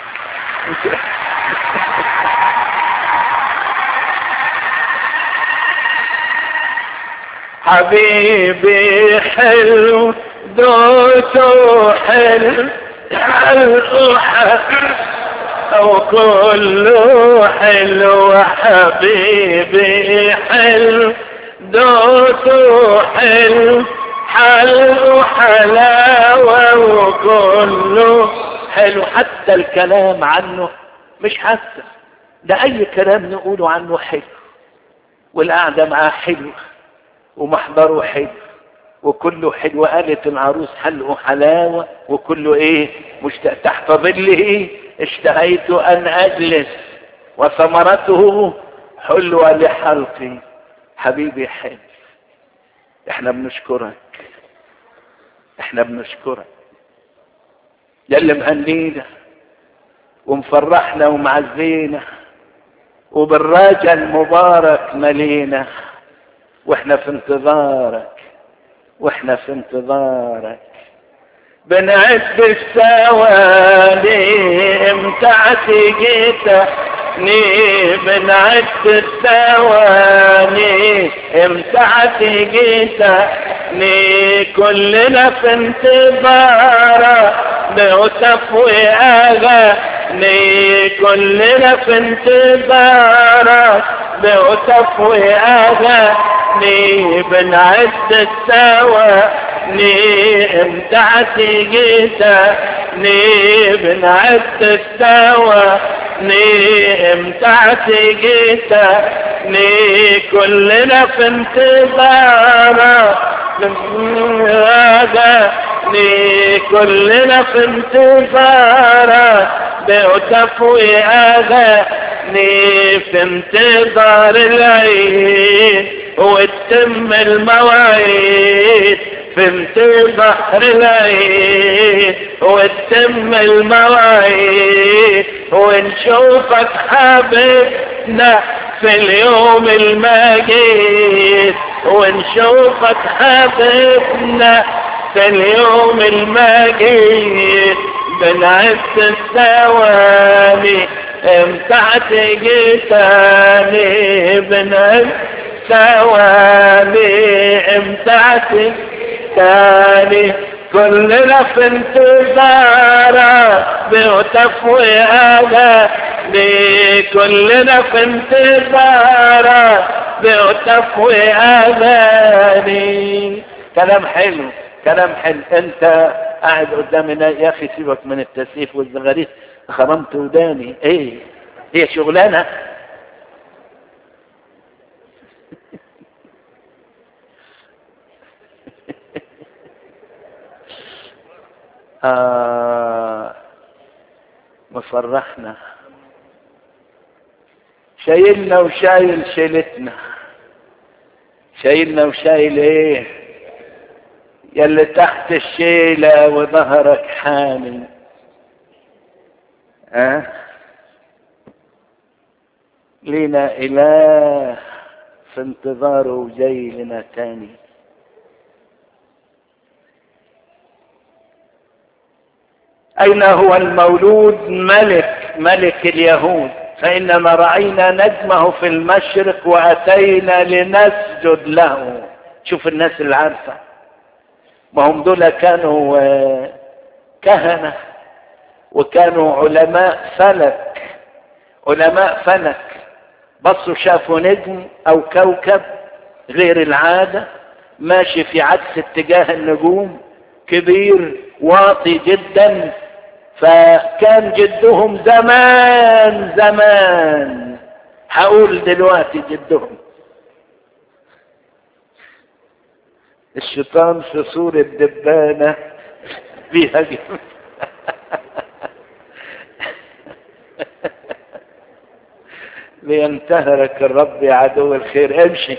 حبيبي حلو دوسه حلو حلو حلو كله حلو حبيبي حلو دوسه حلو حلو حلاوة وكله حلو حتى الكلام عنه مش حتى ده اي كلام نقوله عنه حلو والقعدة معاه حلو ومحضره حلو وكله حلو قالت العروس حلو حلاوة وكله ايه مشتاق تحت ظله اشتهيت ان اجلس وثمرته حلوة لحلقي حبيبي حلو احنا بنشكرك احنا بنشكرك يا اللي مهنينا ومفرحنا ومعزينا وبالراجع المبارك ملينا واحنا في انتظارك واحنا في انتظارك بنعد الثواني امتى جيتني بنعد الثواني امتى جيتني كلنا في انتظارك بهتف وأغاني كلنا في انتظارك بهتف وأغاني بنعد الثواني امتى جيتني بنعد الثواني امتى جيتني كلنا في انتظارك هذا كلنا في انتظارك بأتفوي أغاني في انتظار العيد وتتم المواعيد في انتظار العيد وتتم المواعيد ونشوفك حبيبنا في اليوم المجيد ونشوفك حبيبنا في اليوم المجيد بنعد الثواني امتعت جيتاني بنعد ثواني امتعت تاني كلنا في انتظارك بتفوي أغاني كلنا في انتظارك بتفوي أغاني كلام حلو كلام حلو انت قاعد قدامنا يا اخي سيبك من التسييف والزغاريت خرمت وداني ايه هي شغلانه آه مفرحنا شايلنا وشايل شيلتنا شايلنا وشايل ايه يلي تحت الشيلة وظهرك حامل أه؟ لينا إله في انتظاره وجاي لنا تاني أين هو المولود ملك ملك اليهود فإنما رأينا نجمه في المشرق وأتينا لنسجد له شوف الناس اللي عارفة ما هم دول كانوا كهنة وكانوا علماء فلك علماء فلك بصوا شافوا نجم أو كوكب غير العادة ماشي في عكس اتجاه النجوم كبير واطي جدا فكان جدهم زمان زمان هقول دلوقتي جدهم الشيطان في صورة دبانة بيهاجم لينتهرك الرب يا عدو الخير امشي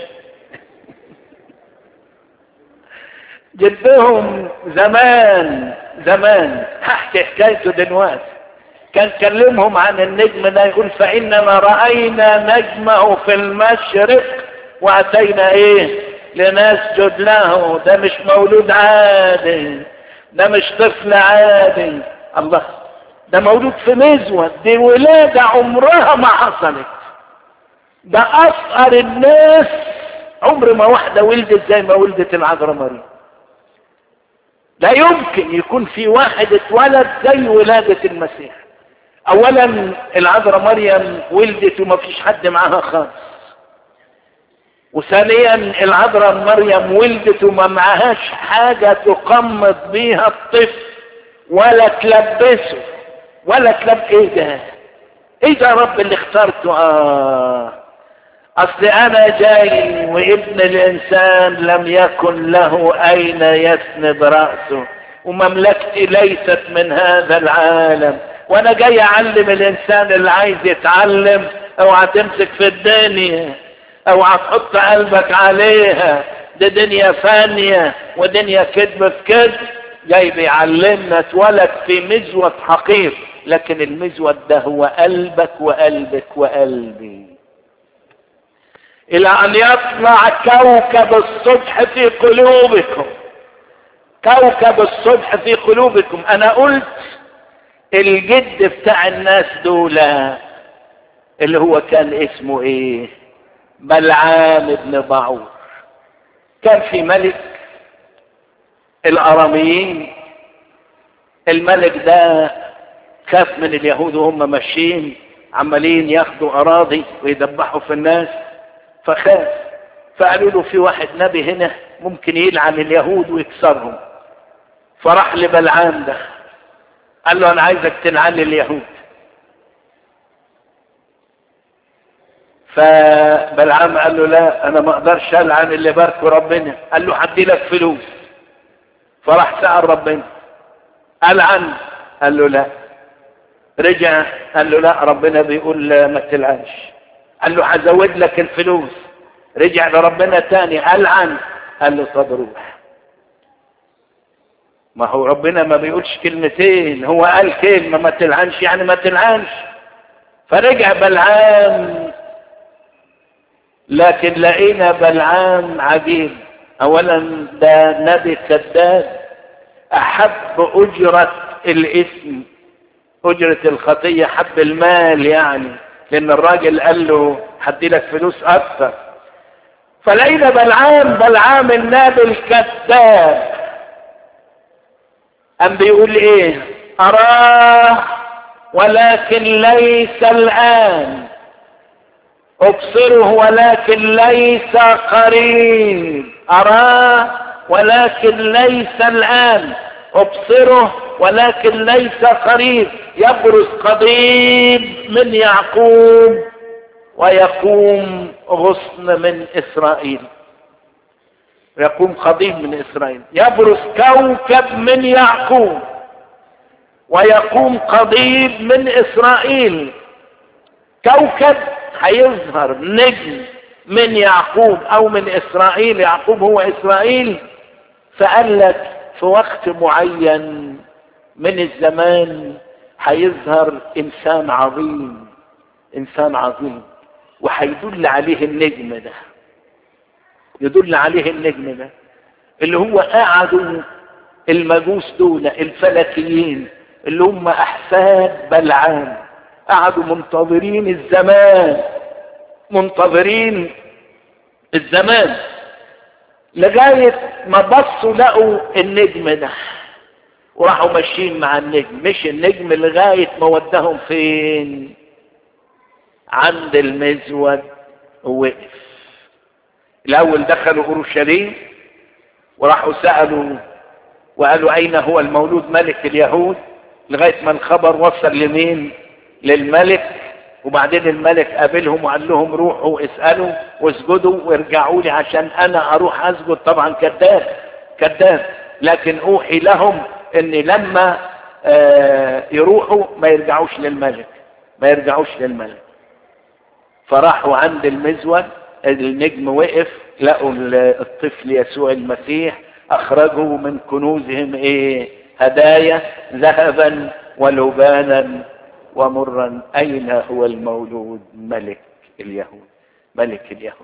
جدهم زمان زمان هحكي حكايته دلوقتي كان كلمهم عن النجم ده يقول فإننا رأينا نجمه في المشرق وأتينا إيه لنسجد له ده مش مولود عادي ده مش طفل عادي الله ده مولود في مزود دي ولادة عمرها ما حصلت ده أفقر الناس عمر ما واحدة ولدت زي ما ولدت العذراء مريم لا يمكن يكون في واحد اتولد زي ولادة المسيح اولا العذراء مريم ولدت وما فيش حد معاها خالص وثانيا العذراء مريم ولدت وما معهاش حاجة تقمض بيها الطفل ولا تلبسه ولا تلب ايه ده ايه ده يا رب اللي اخترته اه اصل انا جاي وابن الانسان لم يكن له اين يسند رأسه ومملكتي ليست من هذا العالم وانا جاي اعلم الانسان اللي عايز يتعلم اوعى تمسك في الدنيا اوعى تحط قلبك عليها دي دنيا فانية ودنيا كذب في كذب جاي بيعلمنا اتولد في مزود حقير لكن المزود ده هو قلبك وقلبك وقلبي الى ان يطلع كوكب الصبح في قلوبكم كوكب الصبح في قلوبكم انا قلت الجد بتاع الناس دول اللي هو كان اسمه ايه بلعام ابن باعور كان في ملك الاراميين الملك ده خاف من اليهود وهم ماشيين عمالين ياخدوا اراضي ويذبحوا في الناس فخاف فقالوا له في واحد نبي هنا ممكن يلعن اليهود ويكسرهم فراح لبلعام ده قال له انا عايزك تلعن اليهود فبلعام قال له لا انا ما اقدرش العن اللي باركه ربنا قال له هدي لك فلوس فراح سأل ربنا العن قال له لا رجع قال له لا ربنا بيقول ما تلعنش قال له هزود لك الفلوس رجع لربنا تاني العن قال له طب روح ما هو ربنا ما بيقولش كلمتين هو قال كلمة ما تلعنش يعني ما تلعنش فرجع بلعام لكن لقينا بلعام عجيب اولا ده نبي كذاب احب اجرة الاسم اجرة الخطية حب المال يعني لان الراجل قال له هدي لك فلوس اكثر فلقينا بلعام بلعام النبي الكذاب ام بيقول ايه اراه ولكن ليس الان ابصره ولكن ليس قريب اراه ولكن ليس الان ابصره ولكن ليس قريب يبرز قضيب من يعقوب ويقوم غصن من اسرائيل يقوم قضيب من اسرائيل يبرز كوكب من يعقوب ويقوم قضيب من اسرائيل كوكب هيظهر نجم من يعقوب او من اسرائيل يعقوب هو اسرائيل فقال لك في وقت معين من الزمان هيظهر انسان عظيم انسان عظيم وهيدل عليه النجم ده يدل عليه النجم ده اللي هو قعدوا المجوس دول الفلكيين اللي هم احفاد بلعام قعدوا منتظرين الزمان منتظرين الزمان لغاية ما بصوا لقوا النجم ده وراحوا ماشيين مع النجم مش النجم لغاية ما ودهم فين عند المزود ووقف الاول دخلوا اورشليم وراحوا سألوا وقالوا اين هو المولود ملك اليهود لغاية ما الخبر وصل لمين للملك وبعدين الملك قابلهم وقال لهم روحوا اسألوا واسجدوا وارجعوا لي عشان انا اروح اسجد طبعا كذاب كذاب لكن اوحي لهم ان لما آه يروحوا ما يرجعوش للملك ما يرجعوش للملك فراحوا عند المزود النجم وقف لقوا الطفل يسوع المسيح اخرجوا من كنوزهم ايه هدايا ذهبا ولبانا ومرا اين هو المولود ملك اليهود ملك اليهود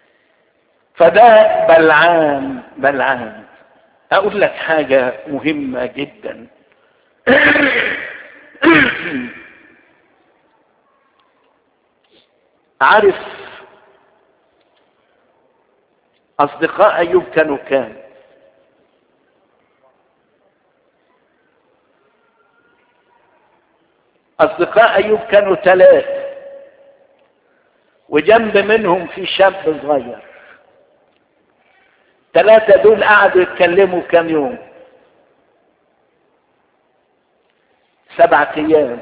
فده بلعام بلعام اقول لك حاجة مهمة جدا عارف اصدقاء ايوب كانوا كام اصدقاء ايوب كانوا ثلاث وجنب منهم في شاب صغير ثلاثة دول قعدوا يتكلموا كم يوم سبعة ايام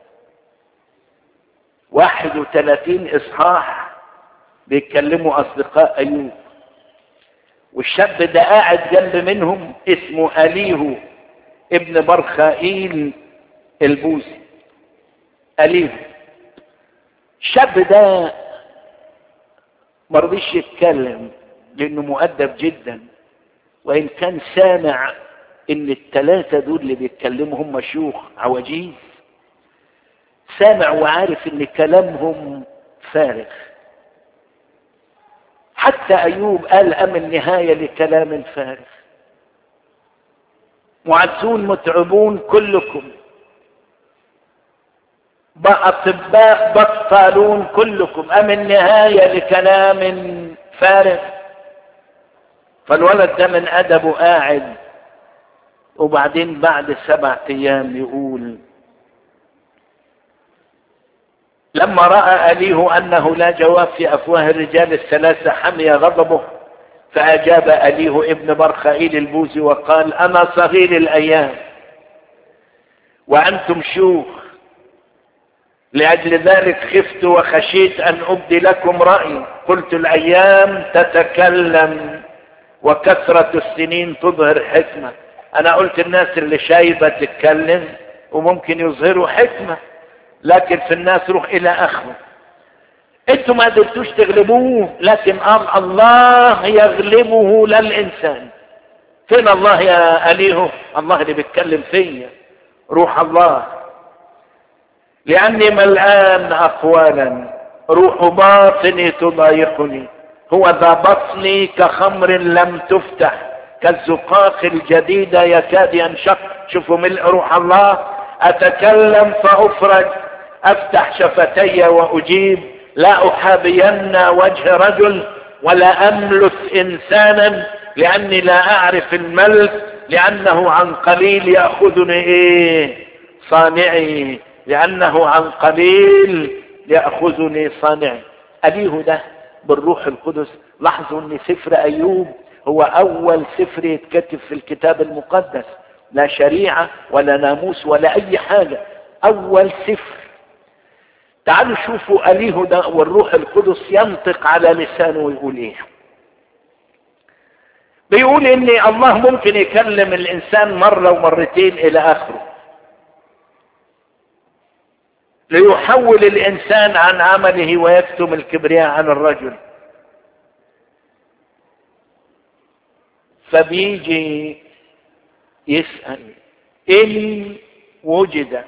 واحد وثلاثين اصحاح بيتكلموا اصدقاء ايوب والشاب ده قاعد جنب منهم اسمه اليهو ابن برخائيل البوزي اليهو الشاب ده مرضيش يتكلم لانه مؤدب جدا وان كان سامع ان الثلاثه دول اللي بيتكلموا هم شيوخ عواجيز سامع وعارف ان كلامهم فارغ حتى ايوب قال ام النهايه لكلام فارغ معزون متعبون كلكم اطباء بطالون كلكم ام النهايه لكلام فارغ فالولد ده من ادبه قاعد وبعدين بعد سبع ايام يقول لما راى اليه انه لا جواب في افواه الرجال الثلاثه حمي غضبه فاجاب اليه ابن برخائيل البوزي وقال انا صغير الايام وانتم شيوخ لاجل ذلك خفت وخشيت ان ابدي لكم رايي قلت الايام تتكلم وكثره السنين تظهر حكمه انا قلت الناس اللي شايبه تتكلم وممكن يظهروا حكمه لكن في الناس روح الى اخره انتوا ما قدرتوش تغلبوه لكن قال الله يغلبه للانسان فين الله يا اليهو الله اللي بيتكلم فيا روح الله لاني ملآن اقوالا روح باطني تضايقني هو ذا بطني كخمر لم تفتح كالزقاق الجديدة يكاد ينشق شوفوا ملء روح الله اتكلم فافرج افتح شفتي واجيب لا احابين وجه رجل ولا املث انسانا لاني لا اعرف الملث لانه عن قليل ياخذني ايه صانعي لانه عن قليل ياخذني صانعي اليه ده بالروح القدس لاحظوا ان سفر ايوب هو اول سفر يتكتب في الكتاب المقدس لا شريعة ولا ناموس ولا اي حاجة اول سفر تعالوا شوفوا اليه ده والروح القدس ينطق على لسانه ويقول ايه بيقول ان الله ممكن يكلم الانسان مرة ومرتين الى اخره ليحول الانسان عن عمله ويكتم الكبرياء عن الرجل فبيجي يسأل إن وجد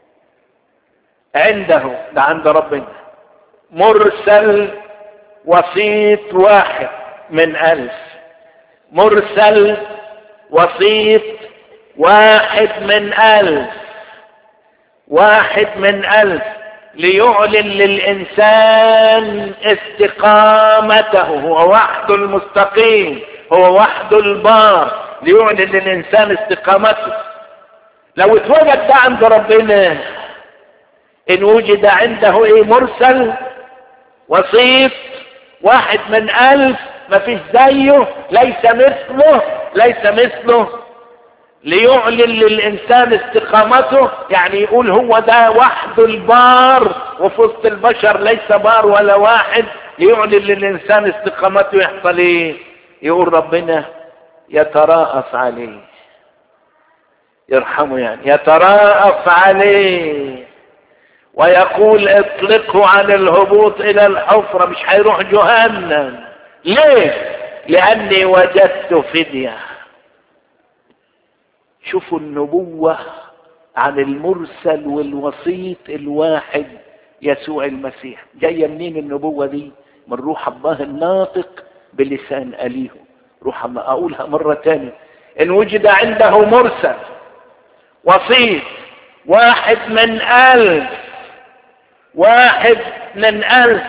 عنده ده عند ربنا مرسل وسيط واحد من ألف مرسل وسيط واحد من ألف واحد من ألف ليعلن للإنسان استقامته هو وحده المستقيم هو وحده البار ليعلن للإنسان استقامته لو اتوجد ده عند ربنا إن وجد عنده إيه مرسل وسيط واحد من ألف ما فيش زيه ليس مثله ليس مثله ليعلن للإنسان استقامته يعني يقول هو ده وحده البار وفي وسط البشر ليس بار ولا واحد ليعلن للإنسان استقامته يحصل إيه يقول ربنا يتراءف عليه يرحمه يعني يتراءف عليه ويقول اطلقه عن الهبوط الى الحفرة مش هيروح جهنم ليه لاني وجدت فدية شوفوا النبوة عن المرسل والوسيط الواحد يسوع المسيح جاية منين النبوة دي من روح الله الناطق بلسان أليه روح الله أقولها مرة تانية إن وجد عنده مرسل وسيط واحد من ألف واحد من ألف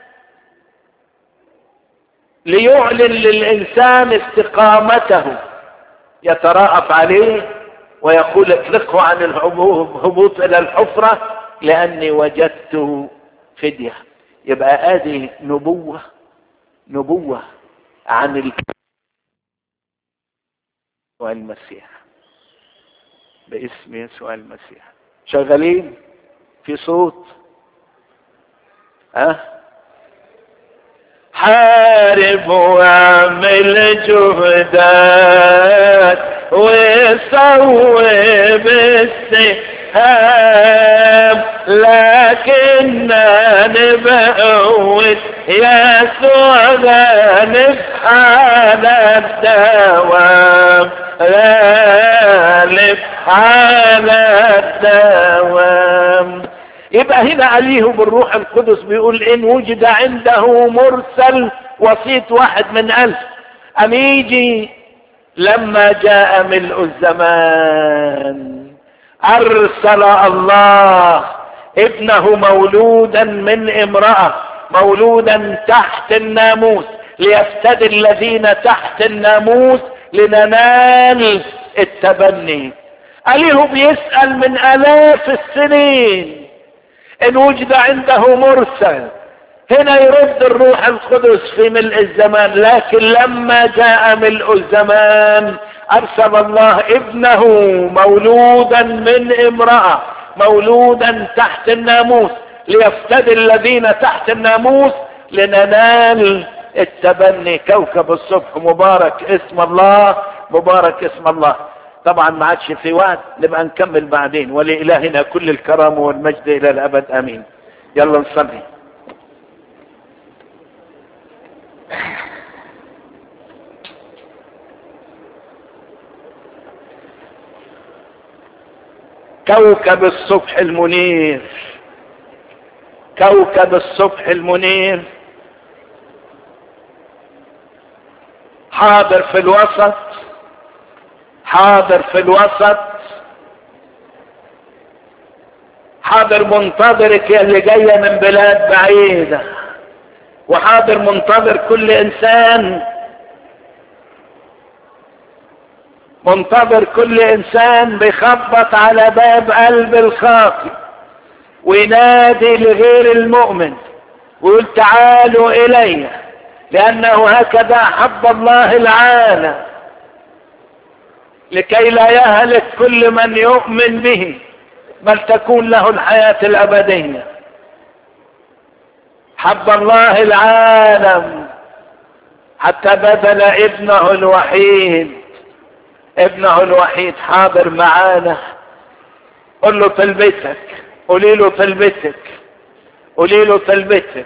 ليعلن للإنسان استقامته يتراءف عليه ويقول اطلقه عن الهبوط إلى الحفرة لأني وجدت فدية يبقى هذه نبوة نبوة عن المسيح باسم يسوع المسيح شغالين في صوت ها حارب واعمل جهدات وصوب السهام لكننا نبقوت يسوع غالب على الدوام غالب على الدوام يبقى هنا عليه بالروح القدس بيقول ان وجد عنده مرسل وسيط واحد من الف ام يجي لما جاء ملء الزمان ارسل الله ابنه مولودا من امرأة مولودا تحت الناموس ليفتدي الذين تحت الناموس لننال التبني أليه بيسأل من آلاف السنين إن وجد عنده مرسل هنا يرد الروح القدس في ملء الزمان لكن لما جاء ملء الزمان أرسل الله ابنه مولودا من امرأة مولودا تحت الناموس ليفتدي الذين تحت الناموس لننال التبني كوكب الصبح مبارك اسم الله مبارك اسم الله طبعا ما عادش في وقت نبقى نكمل بعدين ولإلهنا كل الكرم والمجد إلى الأبد آمين يلا نصلي كوكب الصبح المنير كوكب الصبح المنير حاضر في الوسط حاضر في الوسط حاضر منتظرك يا اللي جاية من بلاد بعيدة وحاضر منتظر كل انسان منتظر كل انسان بيخبط على باب قلب الخاطئ وينادي لغير المؤمن ويقول تعالوا الي لانه هكذا حب الله العالم لكي لا يهلك كل من يؤمن به بل تكون له الحياة الأبدية حب الله العالم حتى بذل ابنه الوحيد ابنه الوحيد حاضر معانا قل له طلبتك قولي له طلبتك قولي له طلبتك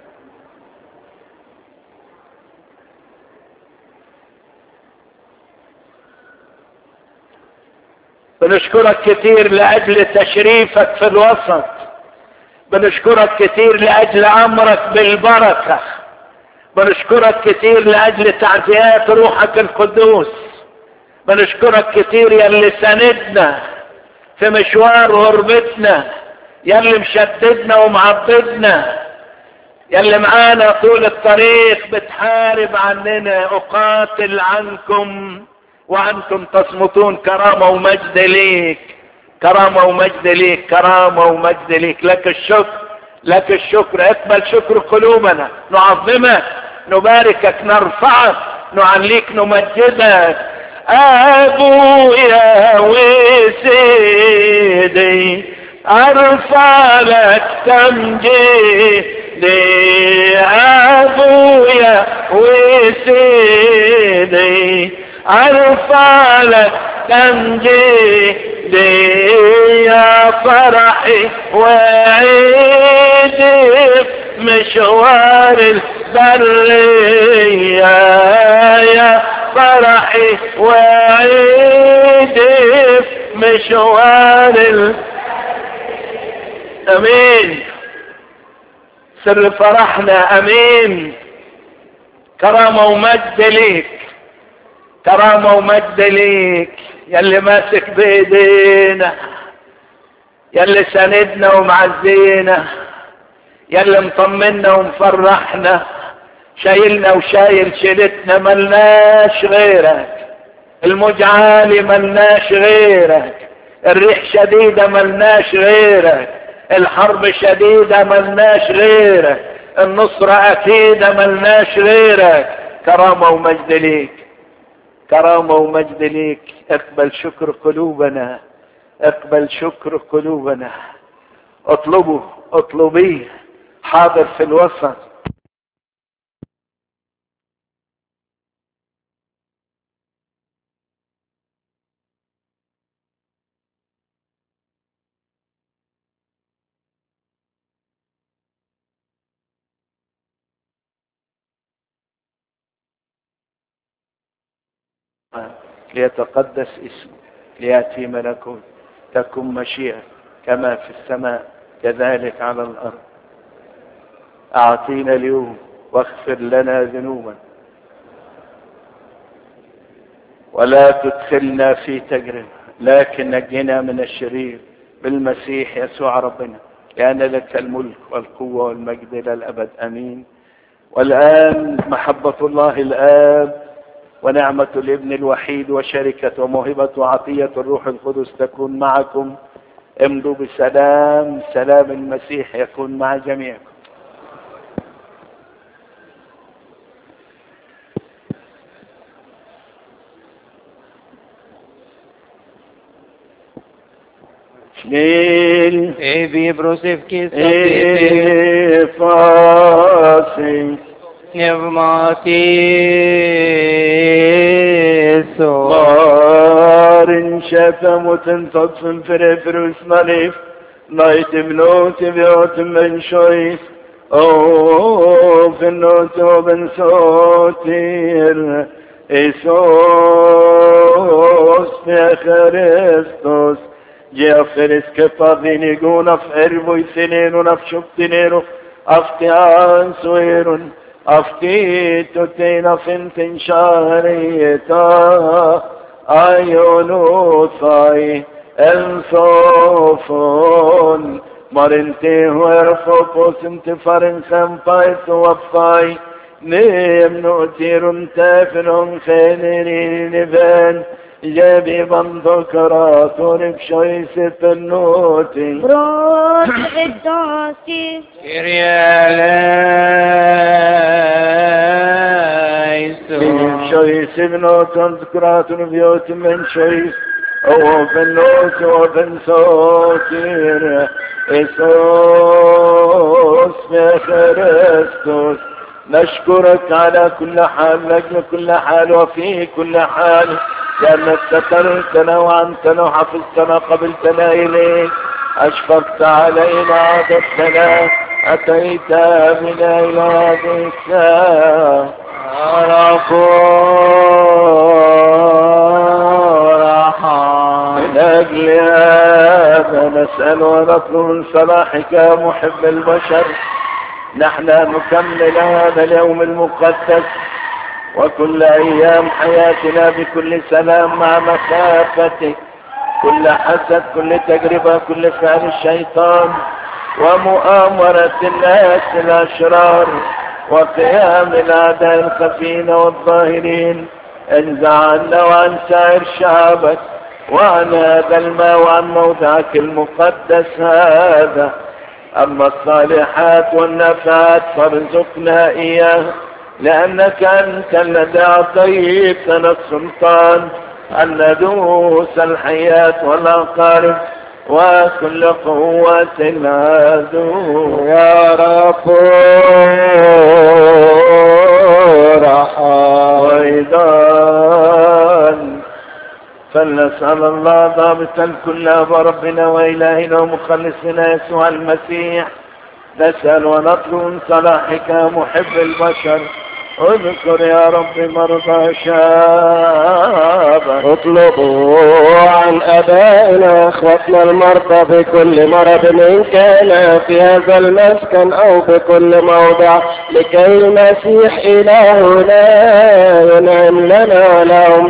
بنشكرك كتير لاجل تشريفك في الوسط بنشكرك كتير لاجل امرك بالبركه بنشكرك كتير لاجل تعزيات روحك القدوس بنشكرك كتير يا اللي ساندنا في مشوار غربتنا يا اللي مشددنا ومعبدنا يا اللي معانا طول الطريق بتحارب عننا اقاتل عنكم وانتم تصمتون كرامة ومجد ليك كرامة ومجد ليك كرامة ومجد ليك لك الشكر لك الشكر اقبل شكر قلوبنا نعظمك نباركك نرفعك نعليك نمجدك ابويا وسيدي ارفع لك تمجيدي ابويا وسيدي ارفع لك تمجيدي يا فرحي وعيدي مشوار البرية يا فرحي وعيدي مشوار ال... امين سر فرحنا امين كرامة ومجد ليك كرامة ومجد ليك يلي ماسك بايدينا يلي ساندنا ومعزينا يلي مطمنا ومفرحنا شايلنا وشايل شيلتنا ملناش غيرك الموج عالي ملناش غيرك الريح شديدة ملناش غيرك الحرب شديدة ملناش غيرك النصرة أكيدة ملناش غيرك كرامة ومجد ليك كرامة ومجد ليك اقبل شكر قلوبنا اقبل شكر قلوبنا اطلبوا اطلبيه حاضر في الوسط ليتقدس اسمه ليأتي ملكوت تكن مشيئة كما في السماء كذلك على الأرض أعطينا اليوم واغفر لنا ذنوبا ولا تدخلنا في تجربة لكن نجنا من الشرير بالمسيح يسوع ربنا لأن لك الملك والقوة والمجد إلى الأبد أمين والآن محبة الله الآب ونعمة الابن الوحيد وشركة وموهبة وعطية الروح القدس تكون معكم امضوا بسلام سلام المسيح يكون مع جميعكم Schnell, E vi prosevkis efasi, pneumatiso. Marin şefem utin tatsun fere firus malif, naitim notim yotim men şois, of noto ben sotir, Isos ne Christos, Jeferes que padini guna fervo i seneno naf shuktinero, afti ansuerun, afti tutena fintin shahriyeta, ayolutai, الصوفون مرنتي ورفوفوس انت فرن خنفاي توفاي نيم نؤتير تافن خينيني نبان جابي بندكرات وربشويس النوتي Brot redonsi, Kyrie شويس بنوت ذكرات بيوت من شويس او بنوت وبن صوتير إيسوس يا كريستوس نشكرك على كل حال لأجل كل حال وفي كل حال لأنك سترتنا وعنتنا وحفظتنا قبلتنا إليك أشفقت علينا عددتنا أتيت بنا إلى هذه الساعة من أجل هذا نسأل ونطلب من صلاحك يا محب البشر نحن نكمل هذا اليوم المقدس وكل أيام حياتنا بكل سلام مع مخافتك كل حسد كل تجربة كل فعل الشيطان ومؤامرة الناس الأشرار وقيام الأعداء الخفين والظاهرين انزع عنا وعن سائر شعبك وعن هذا الماء وعن موضعك المقدس هذا أما الصالحات والنفعات فارزقنا إياه لأنك أنت الذي أعطيتنا السلطان أن ندوس الحياة والأقارب وكل قوة العدو يا رب رحم وإذا فلنسأل الله ضابط الكل أبا ربنا وإلهنا ومخلصنا يسوع المسيح نسأل ونطلب من صلاحك يا محب البشر اذكر يا رب مرضى شابك اطلبوا عن ابائنا اخوتنا المرضى بكل مرض ان كان في هذا المسكن او بكل موضع لكي المسيح الهنا ينعم لنا ولهم